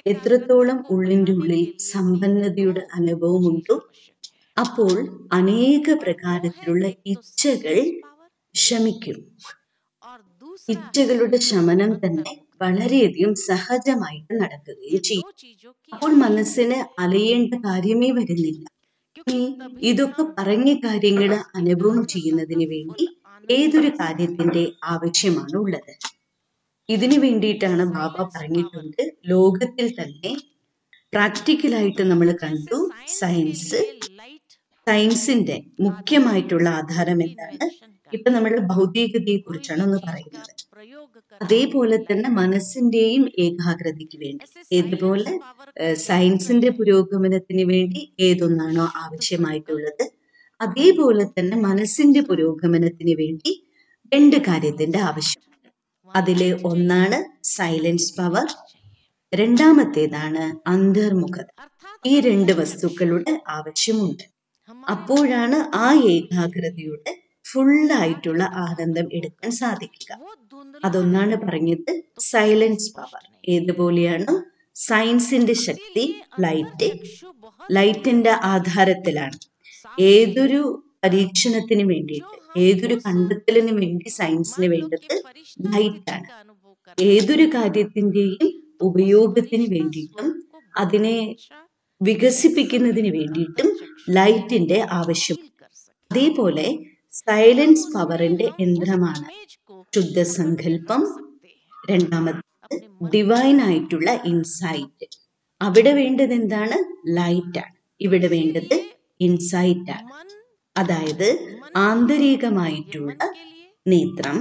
എത്രത്തോളം ഉള്ളിൻ്റെ ഉള്ളിൽ സമ്പന്നതയുടെ അനുഭവമുണ്ടോ അപ്പോൾ അനേക പ്രകാരത്തിലുള്ള ഇച്ഛകൾ ശമിക്കും ഇച്ഛകളുടെ ശമനം തന്നെ വളരെയധികം സഹജമായിട്ട് നടക്കുകയും ചെയ്യും അപ്പോൾ മനസ്സിന് അലയേണ്ട കാര്യമേ വരുന്നില്ല ഇനി ഇതൊക്കെ പറഞ്ഞ കാര്യങ്ങൾ അനുഭവം ചെയ്യുന്നതിന് വേണ്ടി ഏതൊരു കാര്യത്തിന്റെ ആവശ്യമാണ് ഉള്ളത് ഇതിനു വേണ്ടിയിട്ടാണ് ബാബ പറഞ്ഞിട്ടുണ്ട് ലോകത്തിൽ തന്നെ പ്രാക്ടിക്കലായിട്ട് നമ്മൾ കണ്ടു സയൻസ് സയൻസിന്റെ മുഖ്യമായിട്ടുള്ള ആധാരം എന്താണ് ഇപ്പൊ നമ്മൾ ഭൗതികതയെ കുറിച്ചാണ് ഒന്ന് പറയുന്നത് അതേപോലെ തന്നെ മനസ്സിന്റെയും ഏകാഗ്രതയ്ക്ക് വേണ്ടി ഇതുപോലെ സയൻസിന്റെ പുരോഗമനത്തിന് വേണ്ടി ഏതൊന്നാണോ ആവശ്യമായിട്ടുള്ളത് അതേപോലെ തന്നെ മനസ്സിന്റെ പുരോഗമനത്തിന് വേണ്ടി രണ്ട് കാര്യത്തിന്റെ ആവശ്യം അതിലെ ഒന്നാണ് സൈലൻസ് പവർ രണ്ടാമത്തേതാണ് അന്തർമുഖത ഈ രണ്ട് വസ്തുക്കളുടെ ആവശ്യമുണ്ട് അപ്പോഴാണ് ആ ഏകാഗ്രതയുടെ ഫുള്ളായിട്ടുള്ള ആനന്ദം എടുക്കാൻ സാധിക്കുക അതൊന്നാണ് പറഞ്ഞത് സൈലൻസ് പവർ ഏതുപോലെയാണ് സയൻസിന്റെ ശക്തി ലൈറ്റ് ലൈറ്റിന്റെ ആധാരത്തിലാണ് ഏതൊരു പരീക്ഷണത്തിന് വേണ്ടിയിട്ട് ഏതൊരു കണ്ടെത്തലിന് വേണ്ടി സയൻസിന് വേണ്ടത് ലൈറ്റാണ് ഏതൊരു കാര്യത്തിന്റെയും ഉപയോഗത്തിന് വേണ്ടിയിട്ടും അതിനെ വികസിപ്പിക്കുന്നതിന് വേണ്ടിയിട്ടും ലൈറ്റിന്റെ ആവശ്യം അതേപോലെ സൈലൻസ് പവറിന്റെ യന്ത്രമാണ് ശുദ്ധസങ്കല്പം രണ്ടാമത് ഡിവൈൻ ആയിട്ടുള്ള ഇൻസൈറ്റ് അവിടെ വേണ്ടത് എന്താണ് ലൈറ്റാണ് ഇവിടെ വേണ്ടത് ഇൻസൈറ്റ് ആണ് അതായത് ആന്തരികമായിട്ടുള്ള നേത്രം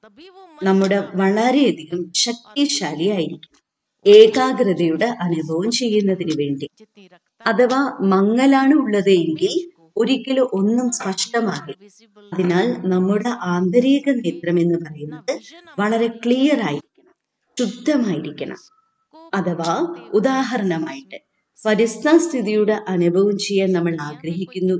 നമ്മുടെ വളരെയധികം ശക്തിശാലിയായിരിക്കും ഏകാഗ്രതയുടെ അനുഭവം ചെയ്യുന്നതിന് വേണ്ടി അഥവാ മങ്ങലാണ് ഉള്ളത് എങ്കിൽ ഒരിക്കലും ഒന്നും സ്പഷ്ടമാകില്ല അതിനാൽ നമ്മുടെ ആന്തരിക നേത്രം എന്ന് പറയുന്നത് വളരെ ക്ലിയർ ആയിരിക്കണം ശുദ്ധമായിരിക്കണം അഥവാ ഉദാഹരണമായിട്ട് പരിസ്ഥസ്ഥിതിയുടെ അനുഭവം ചെയ്യാൻ നമ്മൾ ആഗ്രഹിക്കുന്നു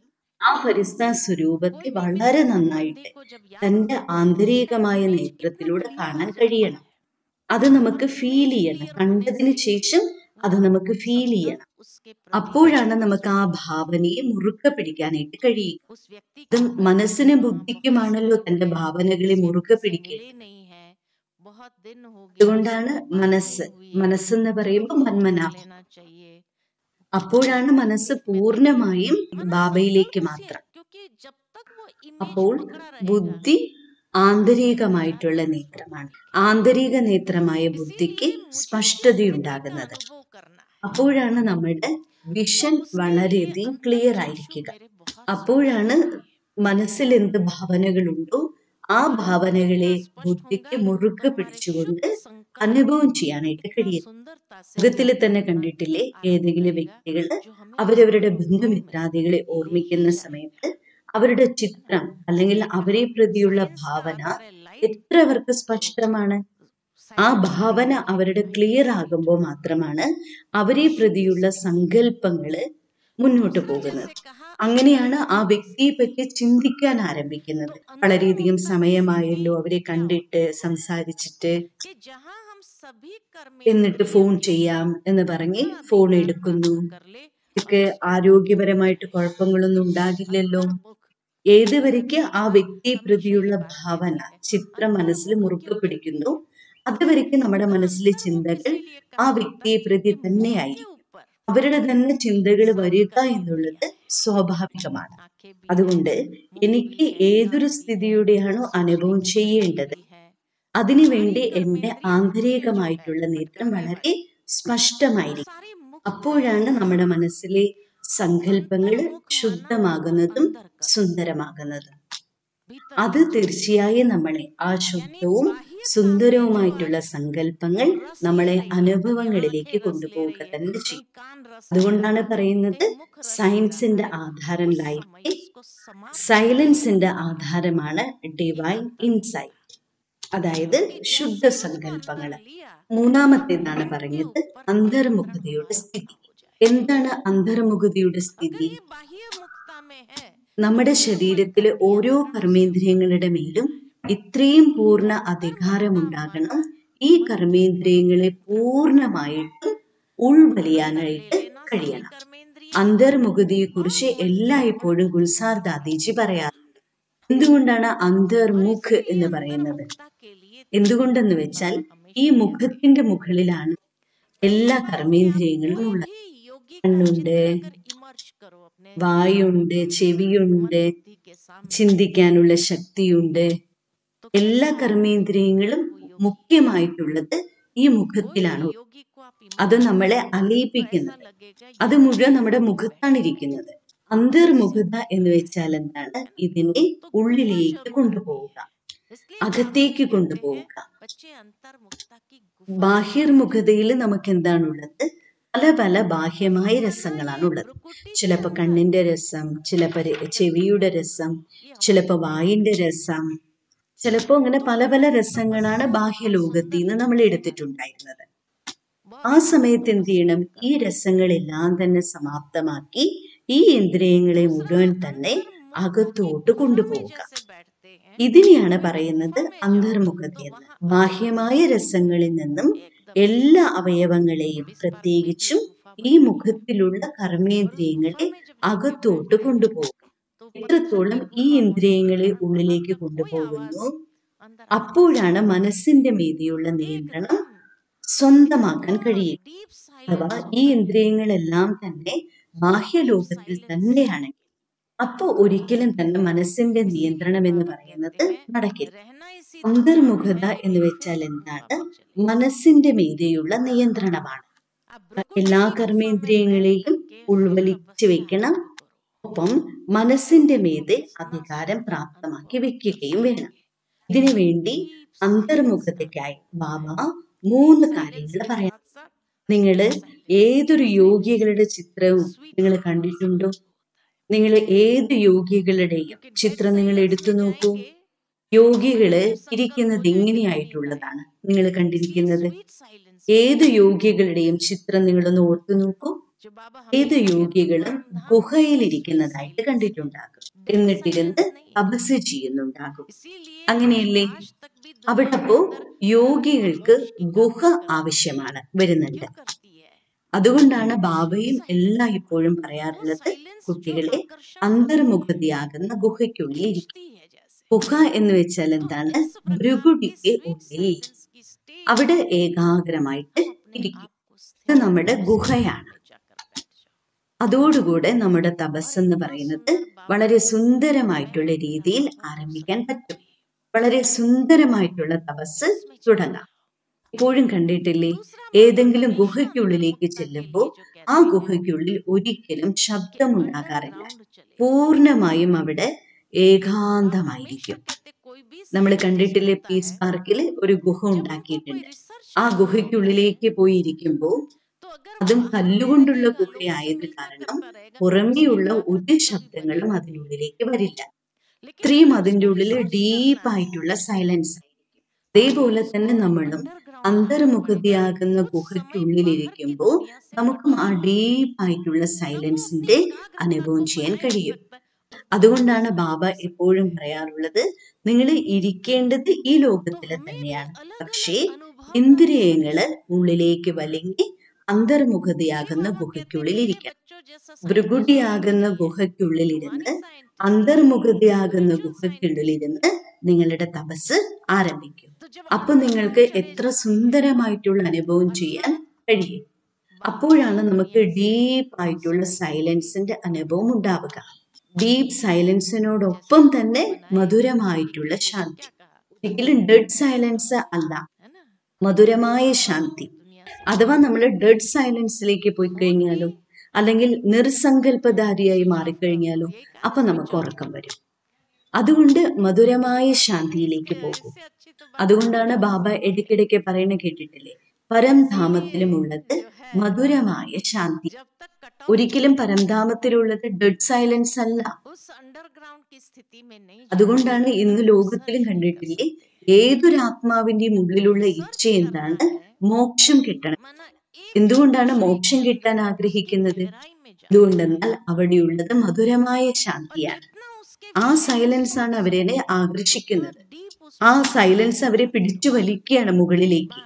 ആ പരിസ്ഥ സ്വരൂപത്തെ വളരെ നന്നായിട്ട് തന്റെ ആന്തരികമായ നേത്രത്തിലൂടെ കാണാൻ കഴിയണം അത് നമുക്ക് ഫീൽ ചെയ്യണം കണ്ടതിന് ശേഷം അത് നമുക്ക് ഫീൽ ചെയ്യണം അപ്പോഴാണ് നമുക്ക് ആ ഭാവനയെ മുറുക്കെ പിടിക്കാനായിട്ട് കഴിയുക ഇത് മനസ്സിനും ബുദ്ധിക്കുമാണല്ലോ തന്റെ ഭാവനകളെ മുറുക്കെ പിടിക്കുക അതുകൊണ്ടാണ് മനസ്സ് മനസ്സെന്ന് പറയുമ്പോൾ മന്മനാഭം അപ്പോഴാണ് മനസ്സ് പൂർണ്ണമായും ബാബയിലേക്ക് മാത്രം അപ്പോൾ ബുദ്ധി ആന്തരികമായിട്ടുള്ള നേത്രമാണ് ആന്തരിക നേത്രമായ ബുദ്ധിക്ക് സ്പഷ്ടതയുണ്ടാകുന്നത് അപ്പോഴാണ് നമ്മുടെ വിഷൻ വളരെയധികം ക്ലിയർ ആയിരിക്കുക അപ്പോഴാണ് മനസ്സിൽ എന്ത് ഭാവനകളുണ്ടോ ആ ഭാവനകളെ ബുദ്ധിക്ക് മുറുക്കെ പിടിച്ചുകൊണ്ട് അനുഭവം ചെയ്യാനായിട്ട് കഴിയും ലോകത്തിൽ തന്നെ കണ്ടിട്ടില്ലേ ഏതെങ്കിലും വ്യക്തികൾ അവരവരുടെ ബന്ധുമിത്രാദികളെ ഓർമ്മിക്കുന്ന സമയത്ത് അവരുടെ ചിത്രം അല്ലെങ്കിൽ അവരെ പ്രതിയുള്ള ഭാവന എത്ര അവർക്ക് സ്പഷ്ടമാണ് ആ ഭാവന അവരുടെ ക്ലിയർ ആകുമ്പോൾ മാത്രമാണ് അവരെ പ്രതിയുള്ള സങ്കല്പങ്ങള് മുന്നോട്ട് പോകുന്നത് അങ്ങനെയാണ് ആ വ്യക്തിയെ പറ്റി ചിന്തിക്കാൻ ആരംഭിക്കുന്നത് വളരെയധികം സമയമായല്ലോ അവരെ കണ്ടിട്ട് സംസാരിച്ചിട്ട് എന്നിട്ട് ഫോൺ ചെയ്യാം എന്ന് പറഞ്ഞ് ഫോൺ എടുക്കുന്നു ഒക്കെ ആരോഗ്യപരമായിട്ട് കുഴപ്പങ്ങളൊന്നും ഉണ്ടാകില്ലല്ലോ ഏതുവരയ്ക്ക് ആ വ്യക്തിയെ പ്രതിയുള്ള ഭാവന ചിത്രം മനസ്സിൽ മുറുക്കെ പിടിക്കുന്നു അതുവരയ്ക്ക് നമ്മുടെ മനസ്സിലെ ചിന്തകൾ ആ വ്യക്തിയെ പ്രതി തന്നെയായിരിക്കും അവരുടെ തന്നെ ചിന്തകൾ വരിക എന്നുള്ളത് സ്വാഭാവികമാണ് അതുകൊണ്ട് എനിക്ക് ഏതൊരു സ്ഥിതിയുടെയാണോ അനുഭവം ചെയ്യേണ്ടത് അതിനുവേണ്ടി എന്റെ ആന്തരികമായിട്ടുള്ള നേത്രം വളരെ സ്പഷ്ടമായിരിക്കും അപ്പോഴാണ് നമ്മുടെ മനസ്സിലെ സങ്കല്പങ്ങൾ ശുദ്ധമാകുന്നതും സുന്ദരമാകുന്നതും അത് തീർച്ചയായും നമ്മളെ ആ ശുദ്ധവും സുന്ദരവുമായിട്ടുള്ള സങ്കല്പങ്ങൾ നമ്മളെ അനുഭവങ്ങളിലേക്ക് കൊണ്ടുപോവുക തന്നെ ചെയ്യും അതുകൊണ്ടാണ് പറയുന്നത് സയൻസിന്റെ ആധാരം ലൈറ്റ് സൈലൻസിന്റെ ആധാരമാണ് ഡിവൈൻ ഇൻസൈറ്റ് അതായത് ശുദ്ധ സങ്കല്പങ്ങള് മൂന്നാമത്തേതാണ് പറഞ്ഞത് അന്തർമുഖതയുടെ സ്ഥിതി എന്താണ് അന്തർമുഖതയുടെ സ്ഥിതി നമ്മുടെ ശരീരത്തിലെ ഓരോ കർമ്മേന്ദ്രിയങ്ങളുടെ മേലും ഇത്രയും പൂർണ്ണ അധികാരമുണ്ടാകണം ഈ കർമ്മേന്ദ്രിയങ്ങളെ പൂർണ്ണമായിട്ടും ഉൾവലിയാനായിട്ട് കഴിയണം അന്തർമുഖതയെക്കുറിച്ച് എല്ലായ്പ്പോഴും ഗുൽസാർ ദാദിജി പറയാറുണ്ട് എന്തുകൊണ്ടാണ് അന്തർമുഖ് എന്ന് പറയുന്നത് എന്തുകൊണ്ടെന്ന് വെച്ചാൽ ഈ മുഖത്തിന്റെ മുകളിലാണ് എല്ലാ കർമ്മേന്ദ്രിയങ്ങളും ഉള്ളത് കണ്ണുണ്ട് വായുണ്ട് ചെവിയുണ്ട് ചിന്തിക്കാനുള്ള ശക്തിയുണ്ട് എല്ലാ കർമ്മേന്ദ്രിയങ്ങളും മുഖ്യമായിട്ടുള്ളത് ഈ മുഖത്തിലാണ് അത് നമ്മളെ അലയിപ്പിക്കുന്നത് അത് മുഴുവൻ നമ്മുടെ മുഖത്താണ് ഇരിക്കുന്നത് അന്തർമുഖത എന്ന് വെച്ചാൽ എന്താണ് ഇതിനെ ഉള്ളിലേക്ക് കൊണ്ടുപോവുക അകത്തേക്ക് കൊണ്ടുപോവുക ബാഹ്യർമുഖതയിൽ നമുക്ക് എന്താണുള്ളത് പല പല ബാഹ്യമായ രസങ്ങളാണ് ഉള്ളത് ചിലപ്പോ കണ്ണിന്റെ രസം ചിലപ്പോ ര- ചെവിയുടെ രസം ചിലപ്പോ വായിന്റെ രസം ചിലപ്പോ അങ്ങനെ പല പല രസങ്ങളാണ് ബാഹ്യലോകത്തിൽ നിന്ന് നമ്മൾ എടുത്തിട്ടുണ്ടായിരുന്നത് ആ സമയത്ത് എന്ത് ചെയ്യണം ഈ രസങ്ങളെല്ലാം തന്നെ സമാപ്തമാക്കി ഈ ഇന്ദ്രിയങ്ങളെ മുഴുവൻ തന്നെ അകത്തോട്ട് കൊണ്ടുപോവുക ഇതിനെയാണ് പറയുന്നത് അന്തർമുഖത എന്ന് ബാഹ്യമായ രസങ്ങളിൽ നിന്നും എല്ലാ അവയവങ്ങളെയും പ്രത്യേകിച്ചും ഈ മുഖത്തിലുള്ള കർമ്മേന്ദ്രിയങ്ങളെ അകത്തോട്ട് കൊണ്ടുപോകും എത്രത്തോളം ഈ ഇന്ദ്രിയങ്ങളെ ഉള്ളിലേക്ക് കൊണ്ടുപോകുന്നു അപ്പോഴാണ് മനസ്സിന്റെ മീതിയുള്ള നിയന്ത്രണം സ്വന്തമാക്കാൻ കഴിയും അഥവാ ഈ ഇന്ദ്രിയങ്ങളെല്ലാം തന്നെ ബാഹ്യലോകത്തിൽ തന്നെയാണെങ്കിൽ അപ്പോ ഒരിക്കലും തന്നെ മനസ്സിന്റെ നിയന്ത്രണം എന്ന് പറയുന്നത് നടക്കില്ല അന്തർമുഖത എന്ന് വെച്ചാൽ എന്താണ് മനസ്സിന്റെ മീതെയുള്ള നിയന്ത്രണമാണ് എല്ലാ കർമ്മേന്ദ്രിയങ്ങളെയും ഉൾവലിച്ചു വെക്കണം ഒപ്പം മനസ്സിന്റെ മീതെ അധികാരം പ്രാപ്തമാക്കി വെക്കുകയും വേണം ഇതിനു വേണ്ടി അന്തർമുഖതയ്ക്കായി ബാബ മൂന്ന് കാര്യങ്ങൾ പറയാം നിങ്ങൾ ഏതൊരു യോഗികളുടെ ചിത്രവും നിങ്ങൾ കണ്ടിട്ടുണ്ടോ നിങ്ങൾ ഏത് യോഗികളുടെയും ചിത്രം നിങ്ങൾ എടുത്തു നോക്കൂ യോഗികള് ഇരിക്കുന്നത് ഇങ്ങനെയായിട്ടുള്ളതാണ് നിങ്ങൾ കണ്ടിരിക്കുന്നത് ഏത് യോഗികളുടെയും ചിത്രം നിങ്ങളൊന്ന് ഓർത്തു നോക്കൂ ഏത് യോഗികളും ഗുഹയിലിരിക്കുന്നതായിട്ട് കണ്ടിട്ടുണ്ടാകും എന്നിട്ടിരുന്ന് തപസ് ചെയ്യുന്നുണ്ടാകും അങ്ങനെയല്ലേ അവിടെ അപ്പോ യോഗികൾക്ക് ഗുഹ ആവശ്യമാണ് വരുന്നുണ്ട് അതുകൊണ്ടാണ് ബാബയും എല്ലാ ഇപ്പോഴും പറയാറുള്ളത് കുട്ടികളെ അന്തർമുഖതയാകുന്ന ഗുഹയ്ക്കുള്ളിൽ ഇരിക്കും ഗുഹ എന്ന് വെച്ചാൽ എന്താണ് ഭൃഗുടിക്ക് ഉള്ളിൽ അവിടെ ഏകാഗ്രമായിട്ട് ഇരിക്കും ഇത് നമ്മുടെ ഗുഹയാണ് അതോടുകൂടെ നമ്മുടെ തപസ് എന്ന് പറയുന്നത് വളരെ സുന്ദരമായിട്ടുള്ള രീതിയിൽ ആരംഭിക്കാൻ പറ്റും വളരെ സുന്ദരമായിട്ടുള്ള തപസ് തുടങ്ങാം എപ്പോഴും കണ്ടിട്ടില്ലേ ഏതെങ്കിലും ഗുഹയ്ക്കുള്ളിലേക്ക് ചെല്ലുമ്പോൾ ആ ഗുഹയ്ക്കുള്ളിൽ ഒരിക്കലും ശബ്ദമുണ്ടാകാറില്ല പൂർണ്ണമായും അവിടെ ഏകാന്തമായിരിക്കും നമ്മൾ കണ്ടിട്ടില്ലേ പീസ് പാർക്കിൽ ഒരു ഗുഹ ഉണ്ടാക്കിയിട്ടുണ്ട് ആ ഗുഹയ്ക്കുള്ളിലേക്ക് പോയി ഇരിക്കുമ്പോൾ അതും കല്ലുകൊണ്ടുള്ള ഗുഹയായത് കാരണം പുറമെയുള്ള ഒരു ശബ്ദങ്ങളും അതിനുള്ളിലേക്ക് വരില്ല ഇത്രയും അതിൻ്റെ ഉള്ളിൽ ഡീപ്പായിട്ടുള്ള സൈലൻസ് അതേപോലെ തന്നെ നമ്മളും അന്തർമുഖതയാകുന്ന ഗുഹയ്ക്കുള്ളിലിരിക്കുമ്പോൾ നമുക്കും ആ ഡീപ്പായിട്ടുള്ള സൈലൻസിന്റെ അനുഭവം ചെയ്യാൻ കഴിയും അതുകൊണ്ടാണ് ബാബ എപ്പോഴും പറയാറുള്ളത് നിങ്ങൾ ഇരിക്കേണ്ടത് ഈ ലോകത്തില് തന്നെയാണ് പക്ഷേ ഇന്ദ്രിയങ്ങള് ഉള്ളിലേക്ക് വലിങ്ങി അന്തർമുഖതയാകുന്ന ഗുഹയ്ക്കുള്ളിൽ ഇരിക്കണം ഭൃഗുടിയാകുന്ന ഗുഹയ്ക്കുള്ളിലിരുന്ന് അന്തർമുഖതയാകുന്ന ഗുഹയ്ക്കുള്ളിലിരുന്ന് നിങ്ങളുടെ തപസ് ആരംഭിക്കും അപ്പൊ നിങ്ങൾക്ക് എത്ര സുന്ദരമായിട്ടുള്ള അനുഭവം ചെയ്യാൻ കഴിയും അപ്പോഴാണ് നമുക്ക് ഡീപ്പ് ആയിട്ടുള്ള സൈലൻസിന്റെ അനുഭവം ഉണ്ടാവുക ഡീപ്പ് സൈലൻസിനോടൊപ്പം തന്നെ മധുരമായിട്ടുള്ള ശാന്തി ഒരിക്കലും ഡെഡ് സൈലൻസ് അല്ല മധുരമായ ശാന്തി അഥവാ നമ്മൾ ഡെഡ് സൈലൻസിലേക്ക് പോയി കഴിഞ്ഞാലോ അല്ലെങ്കിൽ നിർസങ്കല്പധാരിയായി മാറിക്കഴിഞ്ഞാലോ അപ്പൊ നമുക്ക് ഉറക്കം വരും അതുകൊണ്ട് മധുരമായ ശാന്തിയിലേക്ക് പോകും അതുകൊണ്ടാണ് ബാബ ഇടയ്ക്കിടയ്ക്ക് പറയുന്ന കേട്ടിട്ടില്ലേ പരംധാമത്തിലുമുള്ളത് മധുരമായ ശാന്തി ഒരിക്കലും പരംധാമത്തിലുള്ളത് ഡെഡ് സൈലൻസ് അല്ല അതുകൊണ്ടാണ് ഇന്ന് ലോകത്തിലും കണ്ടിട്ടില്ലേ ഏതൊരു ആത്മാവിന്റെയും ഉള്ളിലുള്ള ഇച്ഛ എന്താണ് മോക്ഷം കിട്ടണം എന്തുകൊണ്ടാണ് മോക്ഷം കിട്ടാൻ ആഗ്രഹിക്കുന്നത് എന്തുകൊണ്ടെന്നാൽ അവിടെയുള്ളത് മധുരമായ ശാന്തിയാണ് ആ സൈലൻസ് ആണ് അവരെ ആകർഷിക്കുന്നത് ആ സൈലൻസ് അവരെ പിടിച്ചു വലിക്കുകയാണ് മുകളിലേക്ക്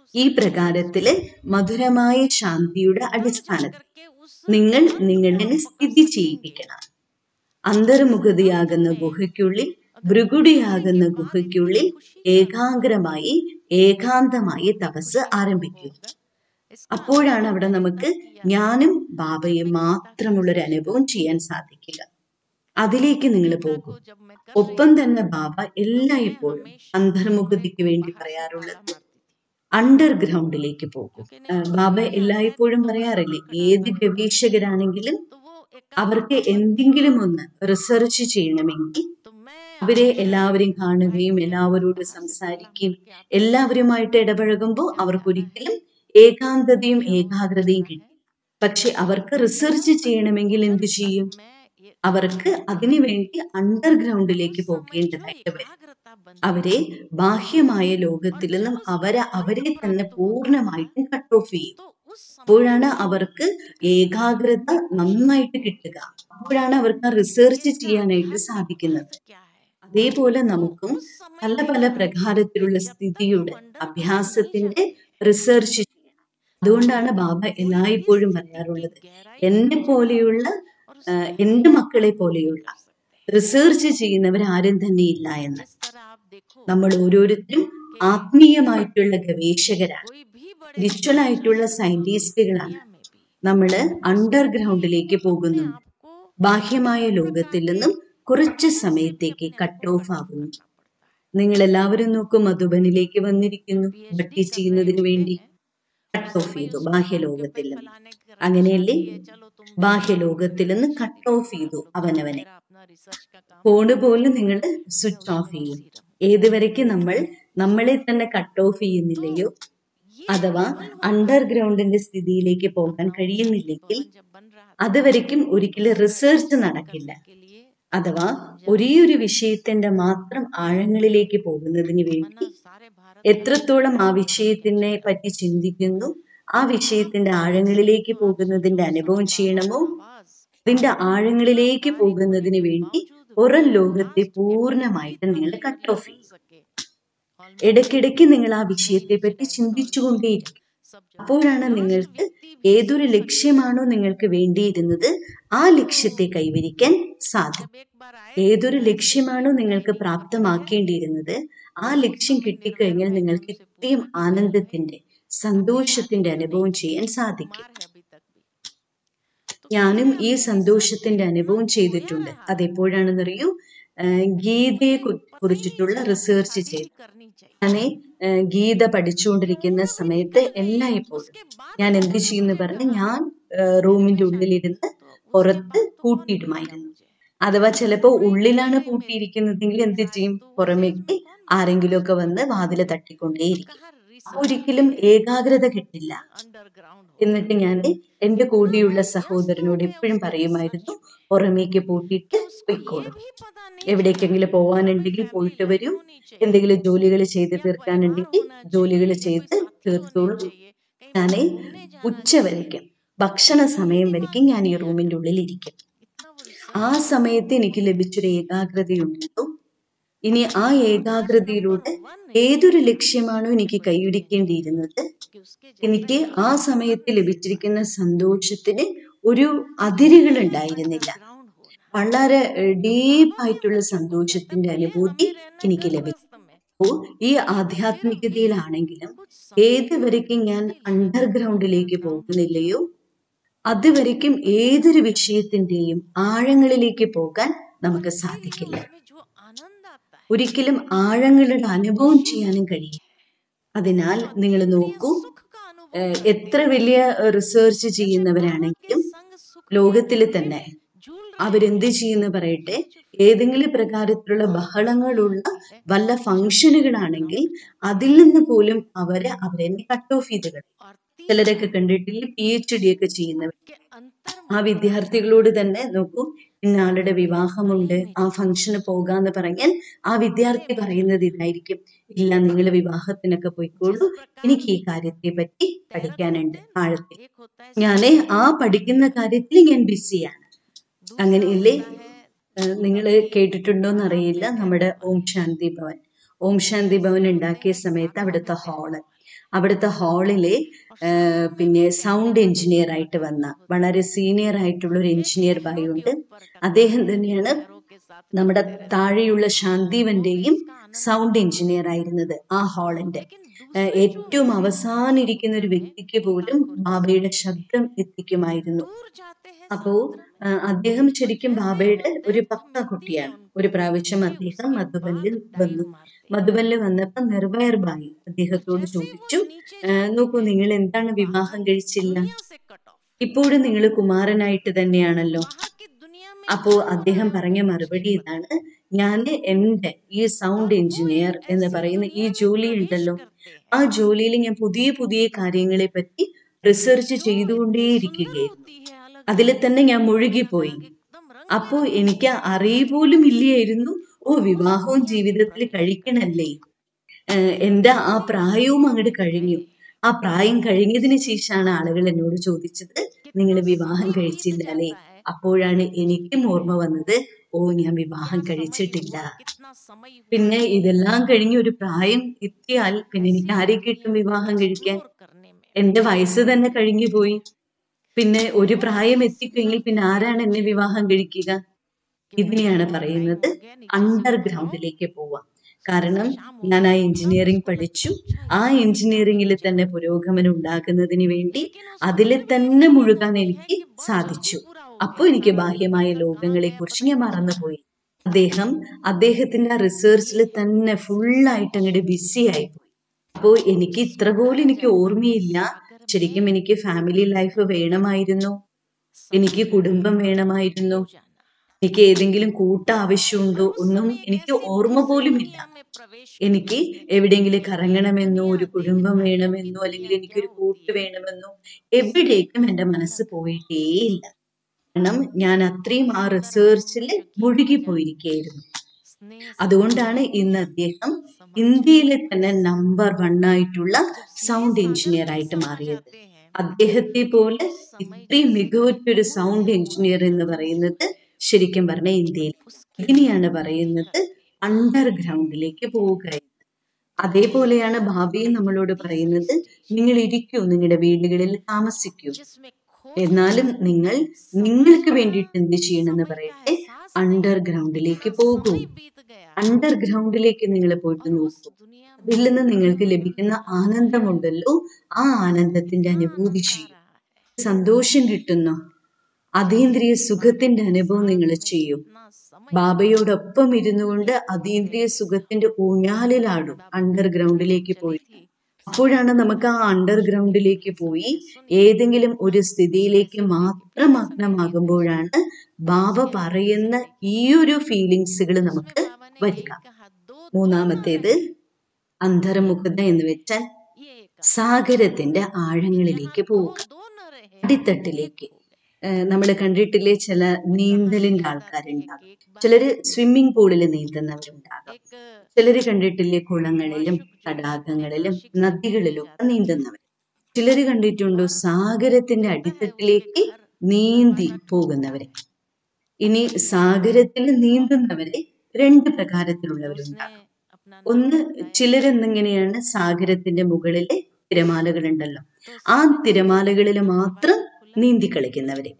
ഈ പ്രകാരത്തില് മധുരമായ ശാന്തിയുടെ അടിസ്ഥാനത്തിൽ നിങ്ങൾ നിങ്ങളെ സ്ഥിതി ചെയ്യിപ്പിക്കണം അന്തർമുഖതയാകുന്ന ഗുഹയ്ക്കുള്ളിൽ ഭൃഗുടിയാകുന്ന ഗുഹയ്ക്കുള്ളിൽ ഏകാഗ്രമായി ഏകാന്തമായി തപസ് ആരംഭിക്കുക അപ്പോഴാണ് അവിടെ നമുക്ക് ഞാനും ബാബയും മാത്രമുള്ള ഒരു അനുഭവം ചെയ്യാൻ സാധിക്കുക അതിലേക്ക് നിങ്ങൾ പോകും ഒപ്പം തന്നെ ബാബ എല്ലായ്പ്പോഴും അന്തർമുഖതയ്ക്ക് വേണ്ടി പറയാറുള്ളത് അണ്ടർഗ്രൗണ്ടിലേക്ക് പോകും ആ, ബാബ എല്ലായ്പ്പോഴും പറയാറില്ലേ ഏത് ഗവേഷകരാണെങ്കിലും അവർക്ക് എന്തെങ്കിലും ഒന്ന് റിസർച്ച് ചെയ്യണമെങ്കിൽ അവരെ എല്ലാവരെയും കാണുകയും എല്ലാവരോട് സംസാരിക്കുകയും എല്ലാവരുമായിട്ട് ഇടപഴകുമ്പോൾ അവർക്കൊരിക്കലും ഏകാന്തതയും ഏകാഗ്രതയും കിട്ടും പക്ഷെ അവർക്ക് റിസർച്ച് ചെയ്യണമെങ്കിൽ എന്ത് ചെയ്യും അവർക്ക് അതിനുവേണ്ടി അണ്ടർഗ്രൗണ്ടിലേക്ക് പോകേണ്ടതായിട്ട് വരും അവരെ ബാഹ്യമായ ലോകത്തിൽ നിന്നും അവരെ അവരെ തന്നെ പൂർണ്ണമായിട്ടും കട്ട് ഓഫ് ചെയ്യും അപ്പോഴാണ് അവർക്ക് ഏകാഗ്രത നന്നായിട്ട് കിട്ടുക അപ്പോഴാണ് അവർക്ക് ആ റിസർച്ച് ചെയ്യാനായിട്ട് സാധിക്കുന്നത് അതേപോലെ നമുക്കും പല പല പ്രകാരത്തിലുള്ള സ്ഥിതിയുടെ അഭ്യാസത്തിന്റെ റിസർച്ച് ചെയ്യണം അതുകൊണ്ടാണ് ബാബ എല്ലായ്പ്പോഴും പറയാറുള്ളത് എന്നെ പോലെയുള്ള ആ, എന്റെ മക്കളെ പോലെയുള്ള റിസർച്ച് ചെയ്യുന്നവർ ആരും തന്നെ ഇല്ല എന്ന് നമ്മൾ ഓരോരുത്തരും ആത്മീയമായിട്ടുള്ള ഗവേഷകരാണ് സ്പിരിച്വൽ ആയിട്ടുള്ള സയന്റിസ്റ്റുകളാണ് നമ്മൾ അണ്ടർഗ്രൗണ്ടിലേക്ക് പോകുന്നു ബാഹ്യമായ ലോകത്തിൽ നിന്നും കുറച്ച് സമയത്തേക്ക് കട്ട് ഓഫ് ആകുന്നു നിങ്ങൾ എല്ലാവരും നോക്കും മധുബനിലേക്ക് വന്നിരിക്കുന്നു ഭട്ടി ചെയ്യുന്നതിന് വേണ്ടി കട്ട് ഓഫ് ചെയ്തു ബാഹ്യലോകത്തിൽ നിന്ന് അങ്ങനെയല്ലേ ബാഹ്യലോകത്തിൽ നിന്ന് കട്ട് ഓഫ് ചെയ്തു അവനവനെ ഫോണ് പോലും നിങ്ങൾ സ്വിച്ച് ഓഫ് ചെയ്യും ഏതുവരയ്ക്ക് നമ്മൾ നമ്മളെ തന്നെ കട്ട് ഓഫ് ചെയ്യുന്നില്ലയോ അഥവാ അണ്ടർഗ്രൗണ്ടിന്റെ സ്ഥിതിയിലേക്ക് പോകാൻ കഴിയുന്നില്ലെങ്കിൽ അതുവരയ്ക്കും ഒരിക്കലും റിസർച്ച് നടക്കില്ല അഥവാ ഒരേ ഒരു വിഷയത്തിന്റെ മാത്രം ആഴങ്ങളിലേക്ക് പോകുന്നതിന് വേണ്ടി എത്രത്തോളം ആ വിഷയത്തിനെ പറ്റി ചിന്തിക്കുന്നു ആ വിഷയത്തിന്റെ ആഴങ്ങളിലേക്ക് പോകുന്നതിന്റെ അനുഭവം ചെയ്യണമോ അതിന്റെ ആഴങ്ങളിലേക്ക് പോകുന്നതിന് വേണ്ടി പുറം ലോകത്തെ പൂർണ്ണമായിട്ട് നിങ്ങൾ കട്ട് ഓഫ് ചെയ്യും ഇടയ്ക്കിടയ്ക്ക് നിങ്ങൾ ആ വിഷയത്തെ പറ്റി ചിന്തിച്ചുകൊണ്ടേയിരിക്കും അപ്പോഴാണ് നിങ്ങൾക്ക് ഏതൊരു ലക്ഷ്യമാണോ നിങ്ങൾക്ക് വേണ്ടിയിരുന്നത് ആ ലക്ഷ്യത്തെ കൈവരിക്കാൻ സാധിക്കും ഏതൊരു ലക്ഷ്യമാണോ നിങ്ങൾക്ക് പ്രാപ്തമാക്കേണ്ടിയിരുന്നത് ആ ലക്ഷ്യം കിട്ടിക്കഴിഞ്ഞാൽ നിങ്ങൾക്ക് ഇത്രയും ആനന്ദത്തിന്റെ സന്തോഷത്തിന്റെ അനുഭവം ചെയ്യാൻ സാധിക്കും ഞാനും ഈ സന്തോഷത്തിന്റെ അനുഭവം ചെയ്തിട്ടുണ്ട് അതെപ്പോഴാണെന്നറിയൂ ആഹ് ഗീതയെ കു- കുറിച്ചിട്ടുള്ള റിസർച്ച് ചെയ്തു ഞാൻ ഗീത പഠിച്ചുകൊണ്ടിരിക്കുന്ന സമയത്ത് എല്ലായ്പ്പോഴും ഞാൻ എന്ത് ചെയ്യുന്നു പറഞ്ഞ് ഞാൻ ആഹ് റൂമിന്റെ ഉള്ളിലിരുന്ന് പുറത്ത് പൂട്ടിയിടുമായിരുന്നു അഥവാ ചിലപ്പോ ഉള്ളിലാണ് പൂട്ടിയിരിക്കുന്നതെങ്കിൽ എന്ത് ചെയ്യും പുറമേക്ക് ആരെങ്കിലും ഒക്കെ വന്ന് വാതില് തട്ടിക്കൊണ്ടേയിരിക്കും അപ്പൊ ഒരിക്കലും ഏകാഗ്രത കിട്ടില്ല എന്നിട്ട് ഞാൻ എന്റെ കൂടെയുള്ള സഹോദരനോട് എപ്പോഴും പറയുമായിരുന്നു പുറമേക്ക് പൂട്ടിയിട്ട് പൊയ്ക്കോളും എവിടേക്കെങ്കിലും പോവാനുണ്ടെങ്കിൽ പോയിട്ട് വരും എന്തെങ്കിലും ജോലികൾ ചെയ്ത് തീർക്കാനുണ്ടെങ്കിൽ ജോലികൾ ചെയ്ത് തീർത്തോളൂ ഞാൻ ഉച്ച വരയ്ക്കും ഭക്ഷണ സമയം വരയ്ക്കും ഞാൻ ഈ റൂമിന്റെ ഉള്ളിൽ ഇരിക്കും ആ സമയത്ത് എനിക്ക് ലഭിച്ചൊരു ഏകാഗ്രതയുണ്ടല്ലോ ഇനി ആ ഏകാഗ്രതയിലൂടെ ഏതൊരു ലക്ഷ്യമാണോ എനിക്ക് കൈവരിക്കേണ്ടിയിരുന്നത് എനിക്ക് ആ സമയത്ത് ലഭിച്ചിരിക്കുന്ന സന്തോഷത്തിന് ഒരു അതിരുകൾ ഉണ്ടായിരുന്നില്ല വളരെ ഡീപ്പായിട്ടുള്ള സന്തോഷത്തിന്റെ അനുഭൂതി എനിക്ക് ലഭിച്ചു അപ്പോൾ ഈ ആധ്യാത്മികതയിലാണെങ്കിലും ഏതുവരയ്ക്കും ഞാൻ അണ്ടർഗ്രൗണ്ടിലേക്ക് പോകുന്നില്ലയോ അതുവരയ്ക്കും ഏതൊരു വിഷയത്തിന്റെയും ആഴങ്ങളിലേക്ക് പോകാൻ നമുക്ക് സാധിക്കില്ല ഒരിക്കലും ആഴങ്ങളുടെ അനുഭവം ചെയ്യാനും കഴിയും അതിനാൽ നിങ്ങൾ നോക്കൂ ഏഹ് എത്ര വലിയ റിസർച്ച് ചെയ്യുന്നവരാണെങ്കിലും ലോകത്തിൽ തന്നെ അവരെന്ത് ചെയ്യുന്ന പറയട്ടെ ഏതെങ്കിലും പ്രകാരത്തിലുള്ള ബഹളങ്ങളുള്ള വല്ല ഫംഗ്ഷനുകളാണെങ്കിൽ അതിൽ നിന്ന് പോലും അവര് അവരെന്നെ കട്ട് ഓഫ് ചെയ്ത് കളയും ചിലരൊക്കെ കണ്ടിട്ടില്ലേ പി എച്ച് ഡി ഒക്കെ ചെയ്യുന്നവർ ആ വിദ്യാർത്ഥികളോട് തന്നെ നോക്കൂ ഇന്നാളുടെ വിവാഹമുണ്ട് ആ ഫംഗ്ഷന് പോകാന്ന് പറഞ്ഞാൽ ആ വിദ്യാർത്ഥി പറയുന്നത് ഇതായിരിക്കും ഇല്ല നിങ്ങൾ വിവാഹത്തിനൊക്കെ പോയിക്കോളൂ എനിക്ക് ഈ കാര്യത്തെ പറ്റി പഠിക്കാനുണ്ട് ആഴത്തിൽ ഞാന് ആ പഠിക്കുന്ന കാര്യത്തിൽ ഞാൻ ബിസിയാണ് അങ്ങനെയല്ലേ നിങ്ങൾ കേട്ടിട്ടുണ്ടോന്ന് അറിയില്ല നമ്മുടെ ഓം ശാന്തി ഭവൻ ഓം ശാന്തി ഭവൻ ഉണ്ടാക്കിയ സമയത്ത് അവിടുത്തെ ഹാള് അവിടുത്തെ ഹാളിലെ പിന്നെ സൗണ്ട് എഞ്ചിനീയർ ആയിട്ട് വന്ന വളരെ സീനിയർ ആയിട്ടുള്ള ഒരു എഞ്ചിനീയർ ബായി ഉണ്ട് അദ്ദേഹം തന്നെയാണ് നമ്മുടെ താഴെയുള്ള ശാന്തിവന്റെയും സൗണ്ട് എഞ്ചിനീയർ ആയിരുന്നത് ആ ഹാളിന്റെ ഏഹ് ഏറ്റവും അവസാനിരിക്കുന്ന ഒരു വ്യക്തിക്ക് പോലും ബാബയുടെ ശബ്ദം എത്തിക്കുമായിരുന്നു അപ്പോ ആ, അദ്ദേഹം ശരിക്കും ബാബയുടെ ഒരു പക്ക കുട്ടിയാണ് ഒരു പ്രാവശ്യം അദ്ദേഹം മധുബനിൽ വന്നു മധുബനിൽ വന്നപ്പോ നിർവയർ ബായി അദ്ദേഹത്തോട് ചോദിച്ചു "ആ, നോക്കൂ നിങ്ങൾ എന്താണ് വിവാഹം കഴിച്ചില്ല ഇപ്പോഴും നിങ്ങൾ കുമാരനായിട്ട് തന്നെയാണല്ലോ അപ്പോ അദ്ദേഹം പറഞ്ഞ മറുപടി ഇതാണ് ഞാൻ എന്റെ ഈ സൗണ്ട് എഞ്ചിനീയർ എന്ന് പറയുന്ന ഈ ജോലി ഉണ്ടല്ലോ ആ ജോലിയിൽ ഞാൻ പുതിയ പുതിയ കാര്യങ്ങളെ പറ്റി റിസർച്ച് ചെയ്തുകൊണ്ടേയിരിക്കുകയായിരുന്നു അതിൽ തന്നെ ഞാൻ മുഴുകിപ്പോയി അപ്പോ എനിക്ക് അറിയ പോലും ഇല്ലായിരുന്നു ഓ വിവാഹവും ജീവിതത്തിൽ കഴിക്കണല്ലേ ഏഹ് എന്റെ ആ പ്രായവും അങ്ങോട്ട് കഴിഞ്ഞു ആ പ്രായം കഴിഞ്ഞതിന് ശേഷമാണ് ആളുകൾ എന്നോട് ചോദിച്ചത് നിങ്ങൾ വിവാഹം കഴിച്ചില്ല അല്ലേ അപ്പോഴാണ് എനിക്കും ഓർമ്മ വന്നത് ഓ ഞാൻ വിവാഹം കഴിച്ചിട്ടില്ല പിന്നെ ഇതെല്ലാം കഴിഞ്ഞ് ഒരു പ്രായം എത്തിയാൽ പിന്നെ എനിക്ക് ആരെ കിട്ടും വിവാഹം കഴിക്കാൻ എന്റെ വയസ്സ് തന്നെ കഴിഞ്ഞു പോയി പിന്നെ ഒരു പ്രായം എത്തിക്കഴിഞ്ഞാൽ പിന്നെ ആരാണ് എന്നെ വിവാഹം കഴിക്കുക ഇതിനെയാണ് പറയുന്നത് അണ്ടർഗ്രൗണ്ടിലേക്ക് പോവാം കാരണം ഞാൻ ആ എഞ്ചിനീയറിംഗ് പഠിച്ചു ആ എഞ്ചിനീയറിംഗിൽ തന്നെ പുരോഗമനം ഉണ്ടാക്കുന്നതിന് വേണ്ടി അതിൽ തന്നെ മുഴുകാൻ എനിക്ക് സാധിച്ചു അപ്പോൾ എനിക്ക് ബാഹ്യമായ ലോകങ്ങളെ കുറിച്ച് ഞാൻ മറന്നുപോയി അദ്ദേഹം അദ്ദേഹത്തിന്റെ ആ റിസർച്ചിൽ തന്നെ ഫുള്ളായിട്ട് അങ്ങോട്ട് ബിസി ആയിപ്പോയി അപ്പോൾ എനിക്ക് ഇത്ര പോലും എനിക്ക് ഓർമ്മയില്ല ശരിക്കും എനിക്ക് ഫാമിലി ലൈഫ് വേണമായിരുന്നു എനിക്ക് കുടുംബം വേണമായിരുന്നു എനിക്ക് ഏതെങ്കിലും കൂട്ട ആവശ്യമുണ്ടോ ഒന്നും എനിക്ക് ഓർമ്മ പോലുമില്ല എനിക്ക് എവിടെയെങ്കിലും കറങ്ങണമെന്നോ ഒരു കുടുംബം വേണമെന്നോ അല്ലെങ്കിൽ എനിക്കൊരു കൂട്ട് വേണമെന്നോ എവിടേക്കും എന്റെ മനസ്സ് പോയിട്ടേയില്ല കാരണം ഞാൻ അത്രയും ആ റിസർച്ചിൽ മുഴുകി പോയിരിക്കുകയായിരുന്നു അതുകൊണ്ടാണ് ഇന്ന് അദ്ദേഹം ഇന്ത്യയിലെ തന്നെ നമ്പർ വൺ ആയിട്ടുള്ള സൗണ്ട് എഞ്ചിനീയർ ആയിട്ട് മാറിയത് അദ്ദേഹത്തെ പോലെ ഇത്രയും മികവുറ്റൊരു സൗണ്ട് എഞ്ചിനീയർ എന്ന് പറയുന്നത് ശരിക്കും പറഞ്ഞ ഇന്ത്യയിൽ ഇതിനെയാണ് പറയുന്നത് അണ്ടർഗ്രൗണ്ടിലേക്ക് പോവുക എന്ന്. അതേപോലെയാണ് ഭാവിയും നമ്മളോട് പറയുന്നത് നിങ്ങൾ ഇരിക്കൂ നിങ്ങളുടെ വീടുകളിൽ താമസിക്കൂ എന്നാലും നിങ്ങൾ നിങ്ങൾക്ക് വേണ്ടിയിട്ട് എന്ത് ചെയ്യണമെന്ന് പറയട്ടെ അണ്ടർഗ്രൗണ്ടിലേക്ക് പോകൂ അണ്ടർഗ്രൗണ്ടിലേക്ക് നിങ്ങൾ പോയിട്ട് നോക്കൂ അതിൽ നിന്ന് നിങ്ങൾക്ക് ലഭിക്കുന്ന ആനന്ദമുണ്ടല്ലോ ആ ആനന്ദത്തിന്റെ അനുഭൂതി ചെയ്യും സന്തോഷം കിട്ടുന്നു അതീന്ദ്രിയ സുഖത്തിന്റെ അനുഭവം നിങ്ങൾ ചെയ്യും ബാബയോടൊപ്പം ഇരുന്നു കൊണ്ട് അതീന്ദ്രിയ സുഖത്തിന്റെ ഊഞ്ഞാലിലാടും അണ്ടർഗ്രൗണ്ടിലേക്ക് പോയി അപ്പോഴാണ് നമുക്ക് ആ അണ്ടർഗ്രൗണ്ടിലേക്ക് പോയി ഏതെങ്കിലും ഒരു സ്ഥിതിയിലേക്ക് മാത്രം മഗ്നമാകുമ്പോഴാണ് ബാബ പറയുന്ന ഈ ഒരു ഫീലിങ്സുകൾ നമുക്ക് വരിക മൂന്നാമത്തേത് അന്തർമുഖത എന്ന് വെച്ചാൽ സാഗരത്തിന്റെ ആഴങ്ങളിലേക്ക് പോവുക അടിത്തട്ടിലേക്ക് നമ്മൾ കണ്ടിട്ടില്ലേ ചില നീന്തലിന്റെ ആൾക്കാരുണ്ടാകും ചിലര് സ്വിമ്മിംഗ് പൂളിൽ നീന്തുന്നവരുണ്ടാകും ചിലര് കണ്ടിട്ടില്ലേ കുളങ്ങളിലും തടാകങ്ങളിലും നദികളിലും ഒക്കെ നീന്തുന്നവർ ചിലര് കണ്ടിട്ടുണ്ടോ സാഗരത്തിന്റെ അടിത്തട്ടിലേക്ക് നീന്തി പോകുന്നവരെ ഇനി സാഗരത്തിൽ നീന്തുന്നവരെ രണ്ട് പ്രകാരത്തിലുള്ളവരുണ്ടാകും ഒന്ന് ചിലരെന്നിങ്ങനെയാണ് സാഗരത്തിന്റെ മുകളിലെ തിരമാലകൾ ഉണ്ടല്ലോ ആ തിരമാലകളിൽ മാത്രം നീന്തി കളിക്കുന്നവര്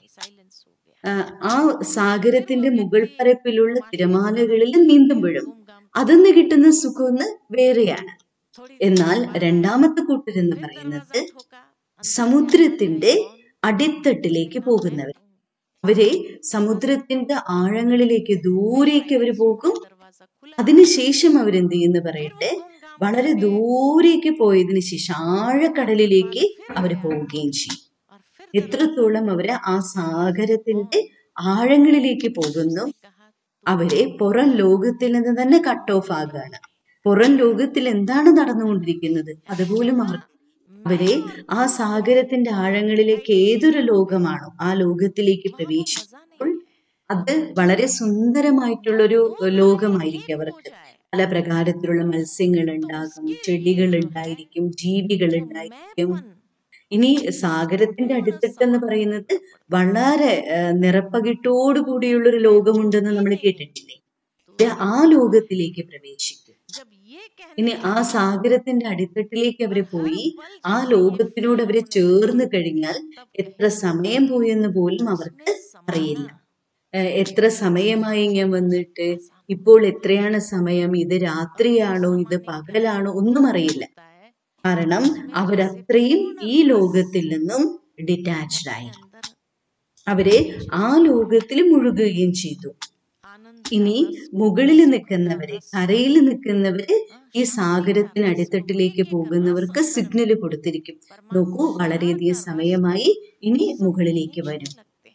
ആ, ആ സാഗരത്തിന്റെ മുകൾ പരപ്പിലുള്ള തിരമാലകളിൽ നീന്തുമ്പോഴും അതിന്ന് കിട്ടുന്ന സുഖമൊന്ന് വേറെയാണ് എന്നാൽ രണ്ടാമത്തെ കൂട്ടരെന്ന് പറയുന്നത് സമുദ്രത്തിന്റെ അടിത്തട്ടിലേക്ക് പോകുന്നവർ അവരെ സമുദ്രത്തിന്റെ ആഴങ്ങളിലേക്ക് ദൂരേക്ക് അവർ പോകും അതിനുശേഷം അവരെന്ത് ചെയ്യുന്നു പറയട്ടെ വളരെ ദൂരേക്ക് പോയതിനു ശേഷം ആഴക്കടലിലേക്ക് അവർ പോവുകയും ചെയ്യും എത്രത്തോളം അവര് ആ സാഗരത്തിന്റെ ആഴങ്ങളിലേക്ക് പോകുന്നു അവരെ പുറം ലോകത്തിൽ നിന്ന് തന്നെ കട്ട് ഓഫ് ആകുകയാണ് പുറം ലോകത്തിൽ എന്താണ് നടന്നുകൊണ്ടിരിക്കുന്നത് അതുപോലും അവർ അവരെ ആ സാഗരത്തിന്റെ ആഴങ്ങളിലേക്ക് ഏതൊരു ലോകമാണോ ആ ലോകത്തിലേക്ക് പ്രവേശിക്കുമ്പോൾ അത് വളരെ സുന്ദരമായിട്ടുള്ളൊരു ലോകമായിരിക്കും അവർക്ക് പല പ്രകാരത്തിലുള്ള മത്സ്യങ്ങൾ ഉണ്ടാകും ചെടികൾ ഉണ്ടായിരിക്കും ജീവികൾ ഉണ്ടായിരിക്കും ഇനി സാഗരത്തിന്റെ അടുത്തിട്ടെന്ന് പറയുന്നത് വളരെ ഏഹ്, നിറപ്പകിട്ടോടു കൂടിയുള്ള ഒരു ലോകമുണ്ടെന്ന് നമ്മൾ കേട്ടിട്ടില്ലേ ഇത് ആ ലോകത്തിലേക്ക് പ്രവേശിക്കും ഇനി ആ സാഗരത്തിന്റെ അടിത്തട്ടിലേക്ക് അവര് പോയി ആ ലോകത്തിനോട് അവര് ചേർന്ന് കഴിഞ്ഞാൽ എത്ര സമയം പോയെന്ന് പോലും അവർക്ക് അറിയില്ല ഏഹ് എത്ര സമയമായി ഞാൻ വന്നിട്ട് ഇപ്പോൾ എത്രയാണ് സമയം ഇത് രാത്രിയാണോ ഇത് പകലാണോ ഒന്നും അറിയില്ല കാരണം അവരത്രയും ഈ ലോകത്തിൽ നിന്നും ഡിറ്റാച്ച്ഡ് ആയി അവര് ആ ലോകത്തിൽ മുഴുകുകയും ചെയ്തു ഇനി മുകളിൽ നിൽക്കുന്നവര് കരയിൽ നിൽക്കുന്നവര് ഈ സാഗരത്തിന് അടിത്തട്ടിലേക്ക് പോകുന്നവർക്ക് സിഗ്നൽ കൊടുത്തിരിക്കും നോക്കൂ വളരെയധികം സമയമായി ഇനി മുകളിലേക്ക് വരും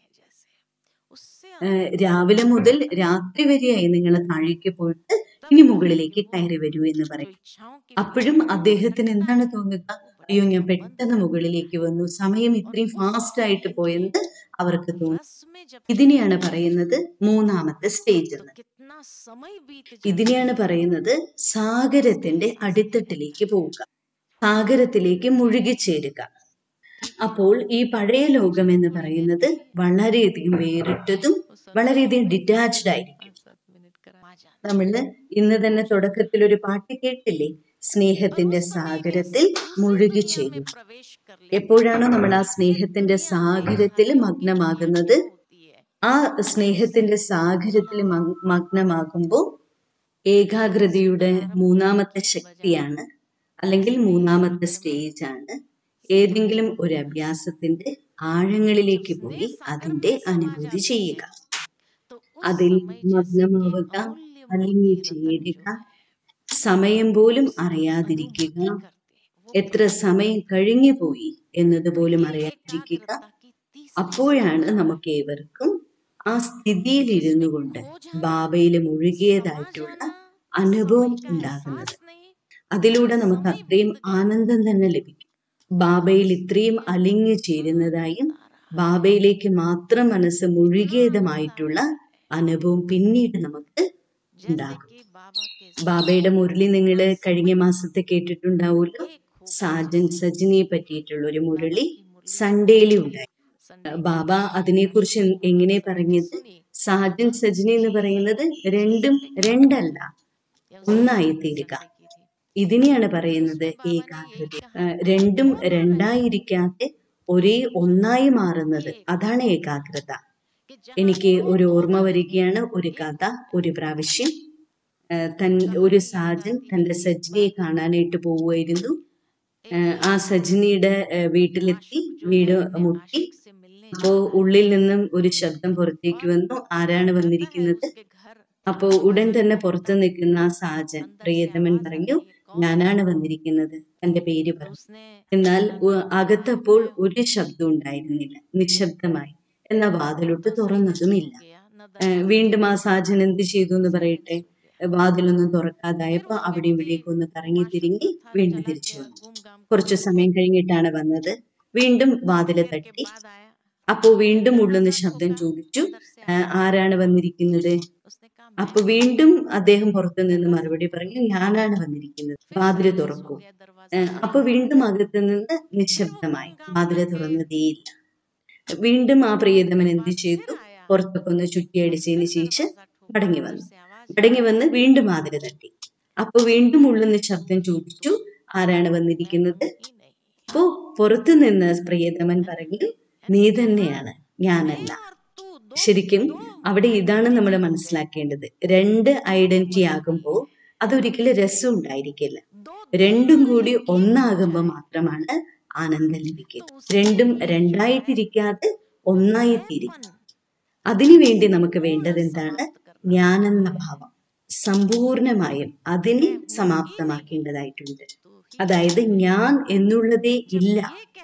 ഏഹ് രാവിലെ മുതൽ രാത്രി വരെയായി നിങ്ങൾ താഴേക്ക് പോയിട്ട് ഇനി മുകളിലേക്ക് കയറി വരൂ എന്ന് പറയും അപ്പോഴും അദ്ദേഹത്തിന് എന്താണ് തോന്നുക അയ്യോ ഞാൻ പെട്ടെന്ന് മുകളിലേക്ക് വന്നു സമയം ഇത്രയും ഫാസ്റ്റ് ആയിട്ട് പോയെന്ന് അവർക്ക് തോന്നി ഇതിനെയാണ് പറയുന്നത് മൂന്നാമത്തെ സ്റ്റേജ് എന്ന് ഇതിനെയാണ് പറയുന്നത് സാഗരത്തിന്റെ അടിത്തട്ടിലേക്ക് പോവുക സാഗരത്തിലേക്ക് മുഴുകിച്ചേരുക അപ്പോൾ ഈ പഴയ ലോകം എന്ന് പറയുന്നത് വളരെയധികം വേറിട്ടതും വളരെയധികം ഡിറ്റാച്ച്ഡ് ആയിരിക്കും നമ്മള് ഇന്ന് തന്നെ തുടക്കത്തിൽ ഒരു പാട്ട് കേട്ടില്ലേ സ്നേഹത്തിന്റെ സാഗരത്തിൽ മുഴുകിച്ചേരും എപ്പോഴാണോ നമ്മൾ ആ സ്നേഹത്തിന്റെ സാഗരത്തിൽ മഗ്നമാകുന്നത് ആ സ്നേഹത്തിന്റെ സാഗരത്തിൽ മഗ്- മഗ്നമാകുമ്പോൾ ഏകാഗ്രതയുടെ മൂന്നാമത്തെ ശക്തിയാണ് അല്ലെങ്കിൽ മൂന്നാമത്തെ സ്റ്റേജ് ആണ് ഏതെങ്കിലും ഒരു അഭ്യാസത്തിന്റെ ആഴങ്ങളിലേക്ക് പോയി അതിന്റെ അനുഭൂതി ചെയ്യുക അതിൽ മഗ്നമാവുക അല്ലെങ്കിൽ ചേരുക സമയം പോലും അറിയാതിരിക്കുക എത്ര സമയം കഴിഞ്ഞു പോയി എന്നതുപോലും അറിയാതിരിക്കുക അപ്പോഴാണ് നമുക്ക് ഏവർക്കും ആ സ്ഥിതിയിൽ ഇരുന്നു കൊണ്ട് ബാബയിൽ മുഴുകിയതായിട്ടുള്ള അനുഭവം ഉണ്ടാകുന്നത് അതിലൂടെ നമുക്ക് അത്രയും ആനന്ദം തന്നെ ലഭിക്കും ബാബയിൽ ഇത്രയും അലിഞ്ഞു ചേരുന്നതായും ബാബയിലേക്ക് മാത്രം മനസ്സ് മുഴുകിയതുമായിട്ടുള്ള അനുഭവം പിന്നീട് നമുക്ക് ഉണ്ടാകും ബാബയുടെ മുരളി നിങ്ങൾ കഴിഞ്ഞ മാസത്തെ കേട്ടിട്ടുണ്ടാവുമല്ലോ സാജൻ സജിനിയെ പറ്റിയിട്ടുള്ള ഒരു മുരളി സൺഡേയിലും ഉണ്ടായി ബാബ അതിനെക്കുറിച്ച് എ- എങ്ങനെ പറഞ്ഞത് സാജൻ സജിനി എന്ന് പറയുന്നത് രണ്ടും രണ്ടല്ല ഒന്നായി തീരുക ഇതിനെയാണ് പറയുന്നത് ഏകാഗ്രത ആ, രണ്ടും രണ്ടായിരിക്കാതെ ഒരേ ഒന്നായി മാറുന്നത് അതാണ് ഏകാഗ്രത എനിക്ക് ഒരു ഓർമ്മ വരികയാണ് ഒരു കഥ ഒരു പ്രാവശ്യം ആ, തൻ ഒരു സാജൻ തന്റെ സജ്ജിനിയെ കാണാനായിട്ട് പോവുമായിരുന്നു ആ, ആ സജ്ജിനിയുടെ ആ, വീട്ടിലെത്തി വീട് മുട്ടി അപ്പോ ഉള്ളിൽ നിന്നും ഒരു ശബ്ദം പുറത്തേക്ക് വന്നു ആരാണ് വന്നിരിക്കുന്നത് അപ്പോ ഉടൻ തന്നെ പുറത്തു നിൽക്കുന്ന ആ സാജൻ പ്രിയതമൻ പറഞ്ഞു ഞാനാണ് വന്നിരിക്കുന്നത് തന്റെ പേര് പറഞ്ഞു എന്നാൽ ഉ- അകത്തപ്പോൾ ഒരു ശബ്ദം ഉണ്ടായിരുന്നില്ല നിശബ്ദമായി എന്ന വാതിലൊട്ട് തുറന്നതുമില്ല ഏഹ് വീണ്ടും ആ സാജൻ എന്ത് ചെയ്തു എന്ന് പറയട്ടെ വാതിലൊന്നും തുറക്കാതായപ്പോ അവിടെ ഇവിടേക്ക് ഒന്ന് കറങ്ങി തിരിഞ്ഞ് വീണ്ടും തിരിച്ചു വന്നു കുറച്ചു സമയം കഴിഞ്ഞിട്ടാണ് വന്നത് വീണ്ടും വാതില് തട്ടി അപ്പോ വീണ്ടും ഉള്ളുന്ന ശബ്ദം ചോദിച്ചു "ഏഹ് ആരാണ് വന്നിരിക്കുന്നത് അപ്പൊ വീണ്ടും അദ്ദേഹം പുറത്തു നിന്ന് മറുപടി പറഞ്ഞു ഞാനാണ് വന്നിരിക്കുന്നത് വാതില് തുറക്കൂ ഏഹ് അപ്പൊ വീണ്ടും അകത്ത് നിന്ന് നിശബ്ദമായി വാതില് തുറന്നതേയില്ല വീണ്ടും ആ പ്രിയതമൻ എന്ത് ചെയ്തു പുറത്തൊക്കെ ഒന്ന് ചുറ്റിയടിച്ചതിന് ശേഷം മടങ്ങി വന്നു മടങ്ങി വന്ന് വീണ്ടും വാതില് തട്ടി അപ്പൊ വീണ്ടും ഉള്ളുന്ന ശബ്ദം ചോദിച്ചു ആരാണ് വന്നിരിക്കുന്നത് അപ്പോ പുറത്തു നിന്ന് പ്രിയതമൻ പറഞ്ഞു നീ തന്നെയാണ് ഞാനല്ല ശരിക്കും അവിടെ ഇതാണ് നമ്മൾ മനസ്സിലാക്കേണ്ടത് രണ്ട് ഐഡന്റിറ്റി ആകുമ്പോൾ അതൊരിക്കലും രസം ഉണ്ടായിരിക്കില്ല രണ്ടും കൂടി ഒന്നാകുമ്പോൾ മാത്രമാണ് ആനന്ദം ലഭിക്കുക രണ്ടും രണ്ടായിട്ടിരിക്കാതെ ഒന്നായി തീരുക അതിനുവേണ്ടി നമുക്ക് വേണ്ടത് എന്താണ് ജ്ഞാനെന്ന ഭാവം സമ്പൂർണമായും അതിനെ സമാപ്തമാക്കേണ്ടതായിട്ടുണ്ട് അതായത് ഞാൻ എന്നുള്ളതേ ഇല്ല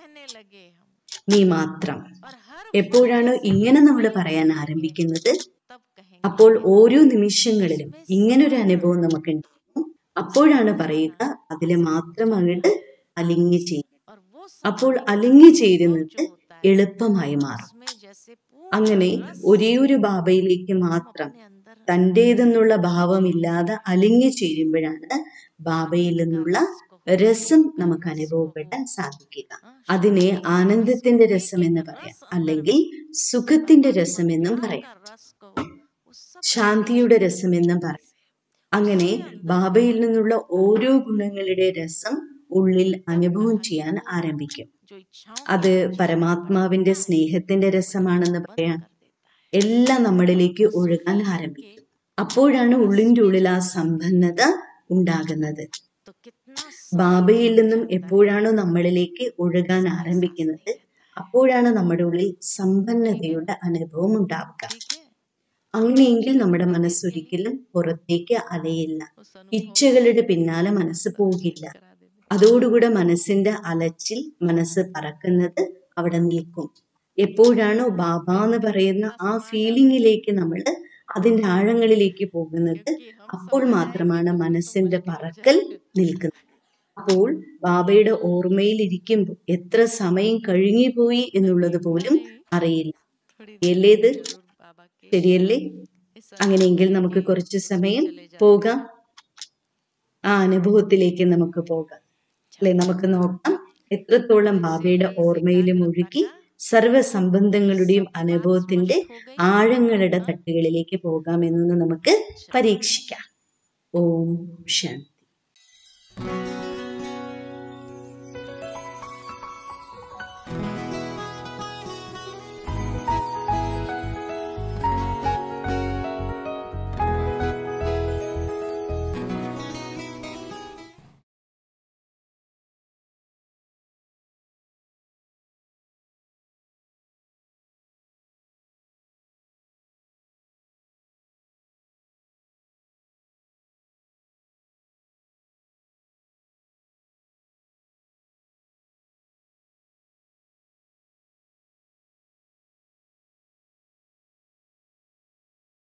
നീ മാത്രം എപ്പോഴാണോ ഇങ്ങനെ നമ്മൾ പറയാൻ ആരംഭിക്കുന്നത് അപ്പോൾ ഓരോ നിമിഷങ്ങളിലും ഇങ്ങനൊരു അനുഭവം നമുക്ക് ഉണ്ടാകും അപ്പോഴാണ് പറയുക അതിലെ മാത്രം അങ്ങോട്ട് അലിഞ്ഞു ചെയ്യും അപ്പോൾ അലിഞ്ഞു ചേരുന്നത് എളുപ്പമായി മാറും അങ്ങനെ ഒരേ ഒരു ബാബയിലേക്ക് മാത്രം തൻ്റേതെന്നുള്ള ഭാവമില്ലാതെ അലിഞ്ഞു ചേരുമ്പോഴാണ് ബാബയിൽ നിന്നുള്ള രസം നമുക്ക് അനുഭവപ്പെടാൻ സാധിക്കുക അതിനെ ആനന്ദത്തിന്റെ രസം എന്ന് പറയാം അല്ലെങ്കിൽ സുഖത്തിന്റെ രസം എന്നും പറയാം ശാന്തിയുടെ രസം എന്നും പറയാം അങ്ങനെ ബാബയിൽ നിന്നുള്ള ഓരോ ഗുണങ്ങളുടെ രസം ഉള്ളിൽ അനുഭവം ചെയ്യാൻ ആരംഭിക്കും അത് പരമാത്മാവിന്റെ സ്നേഹത്തിന്റെ രസമാണെന്ന് പറയാം എല്ലാം നമ്മളിലേക്ക് ഒഴുകാൻ ആരംഭിക്കും അപ്പോഴാണ് ഉള്ളിൻ്റെ ഉള്ളിൽ ആ സമ്പന്നത ഉണ്ടാകുന്നത് ബാബയിൽ നിന്നും എപ്പോഴാണോ നമ്മളിലേക്ക് ഒഴുകാൻ ആരംഭിക്കുന്നത് അപ്പോഴാണ് നമ്മുടെ ഉള്ളിൽ സമ്പന്നതയുടെ അനുഭവം ഉണ്ടാവുക അങ്ങനെയെങ്കിൽ നമ്മുടെ മനസ്സൊരിക്കലും പുറത്തേക്ക് അലയില്ല ഇച്ഛകളുടെ പിന്നാലെ മനസ്സ് പോകില്ല അതോടുകൂടെ മനസ്സിന്റെ അലച്ചിൽ മനസ്സ് പറക്കുന്നത് അവിടെ നിൽക്കും എപ്പോഴാണോ ബാബ എന്ന് പറയുന്ന ആ ഫീലിംഗിലേക്ക് നമ്മൾ അതിന്റെ ആഴങ്ങളിലേക്ക് പോകുന്നത് അപ്പോൾ മാത്രമാണ് മനസ്സിന്റെ പറക്കൽ നിൽക്കുന്നത് അപ്പോൾ ബാബയുടെ ഓർമ്മയിൽ ഇരിക്കുമ്പോൾ എത്ര സമയം കഴിഞ്ഞുപോയി എന്നുള്ളത് പോലും അറിയില്ല അല്ലേ ഇത് ശരിയല്ലേ അങ്ങനെയെങ്കിൽ നമുക്ക് കുറച്ച് സമയം പോകാം ആ അനുഭവത്തിലേക്ക് നമുക്ക് പോകാം അല്ലെ നമുക്ക് നോക്കാം എത്രത്തോളം ബാബയുടെ ഓർമ്മയിൽ മുഴുകി സർവ സംബന്ധങ്ങളുടെയും അനുഭവത്തിന്റെ ആഴങ്ങളുടെ തട്ടുകളിലേക്ക് പോകാമെന്നൊന്ന് നമുക്ക് പരീക്ഷിക്കാം ഓം ശാന്തി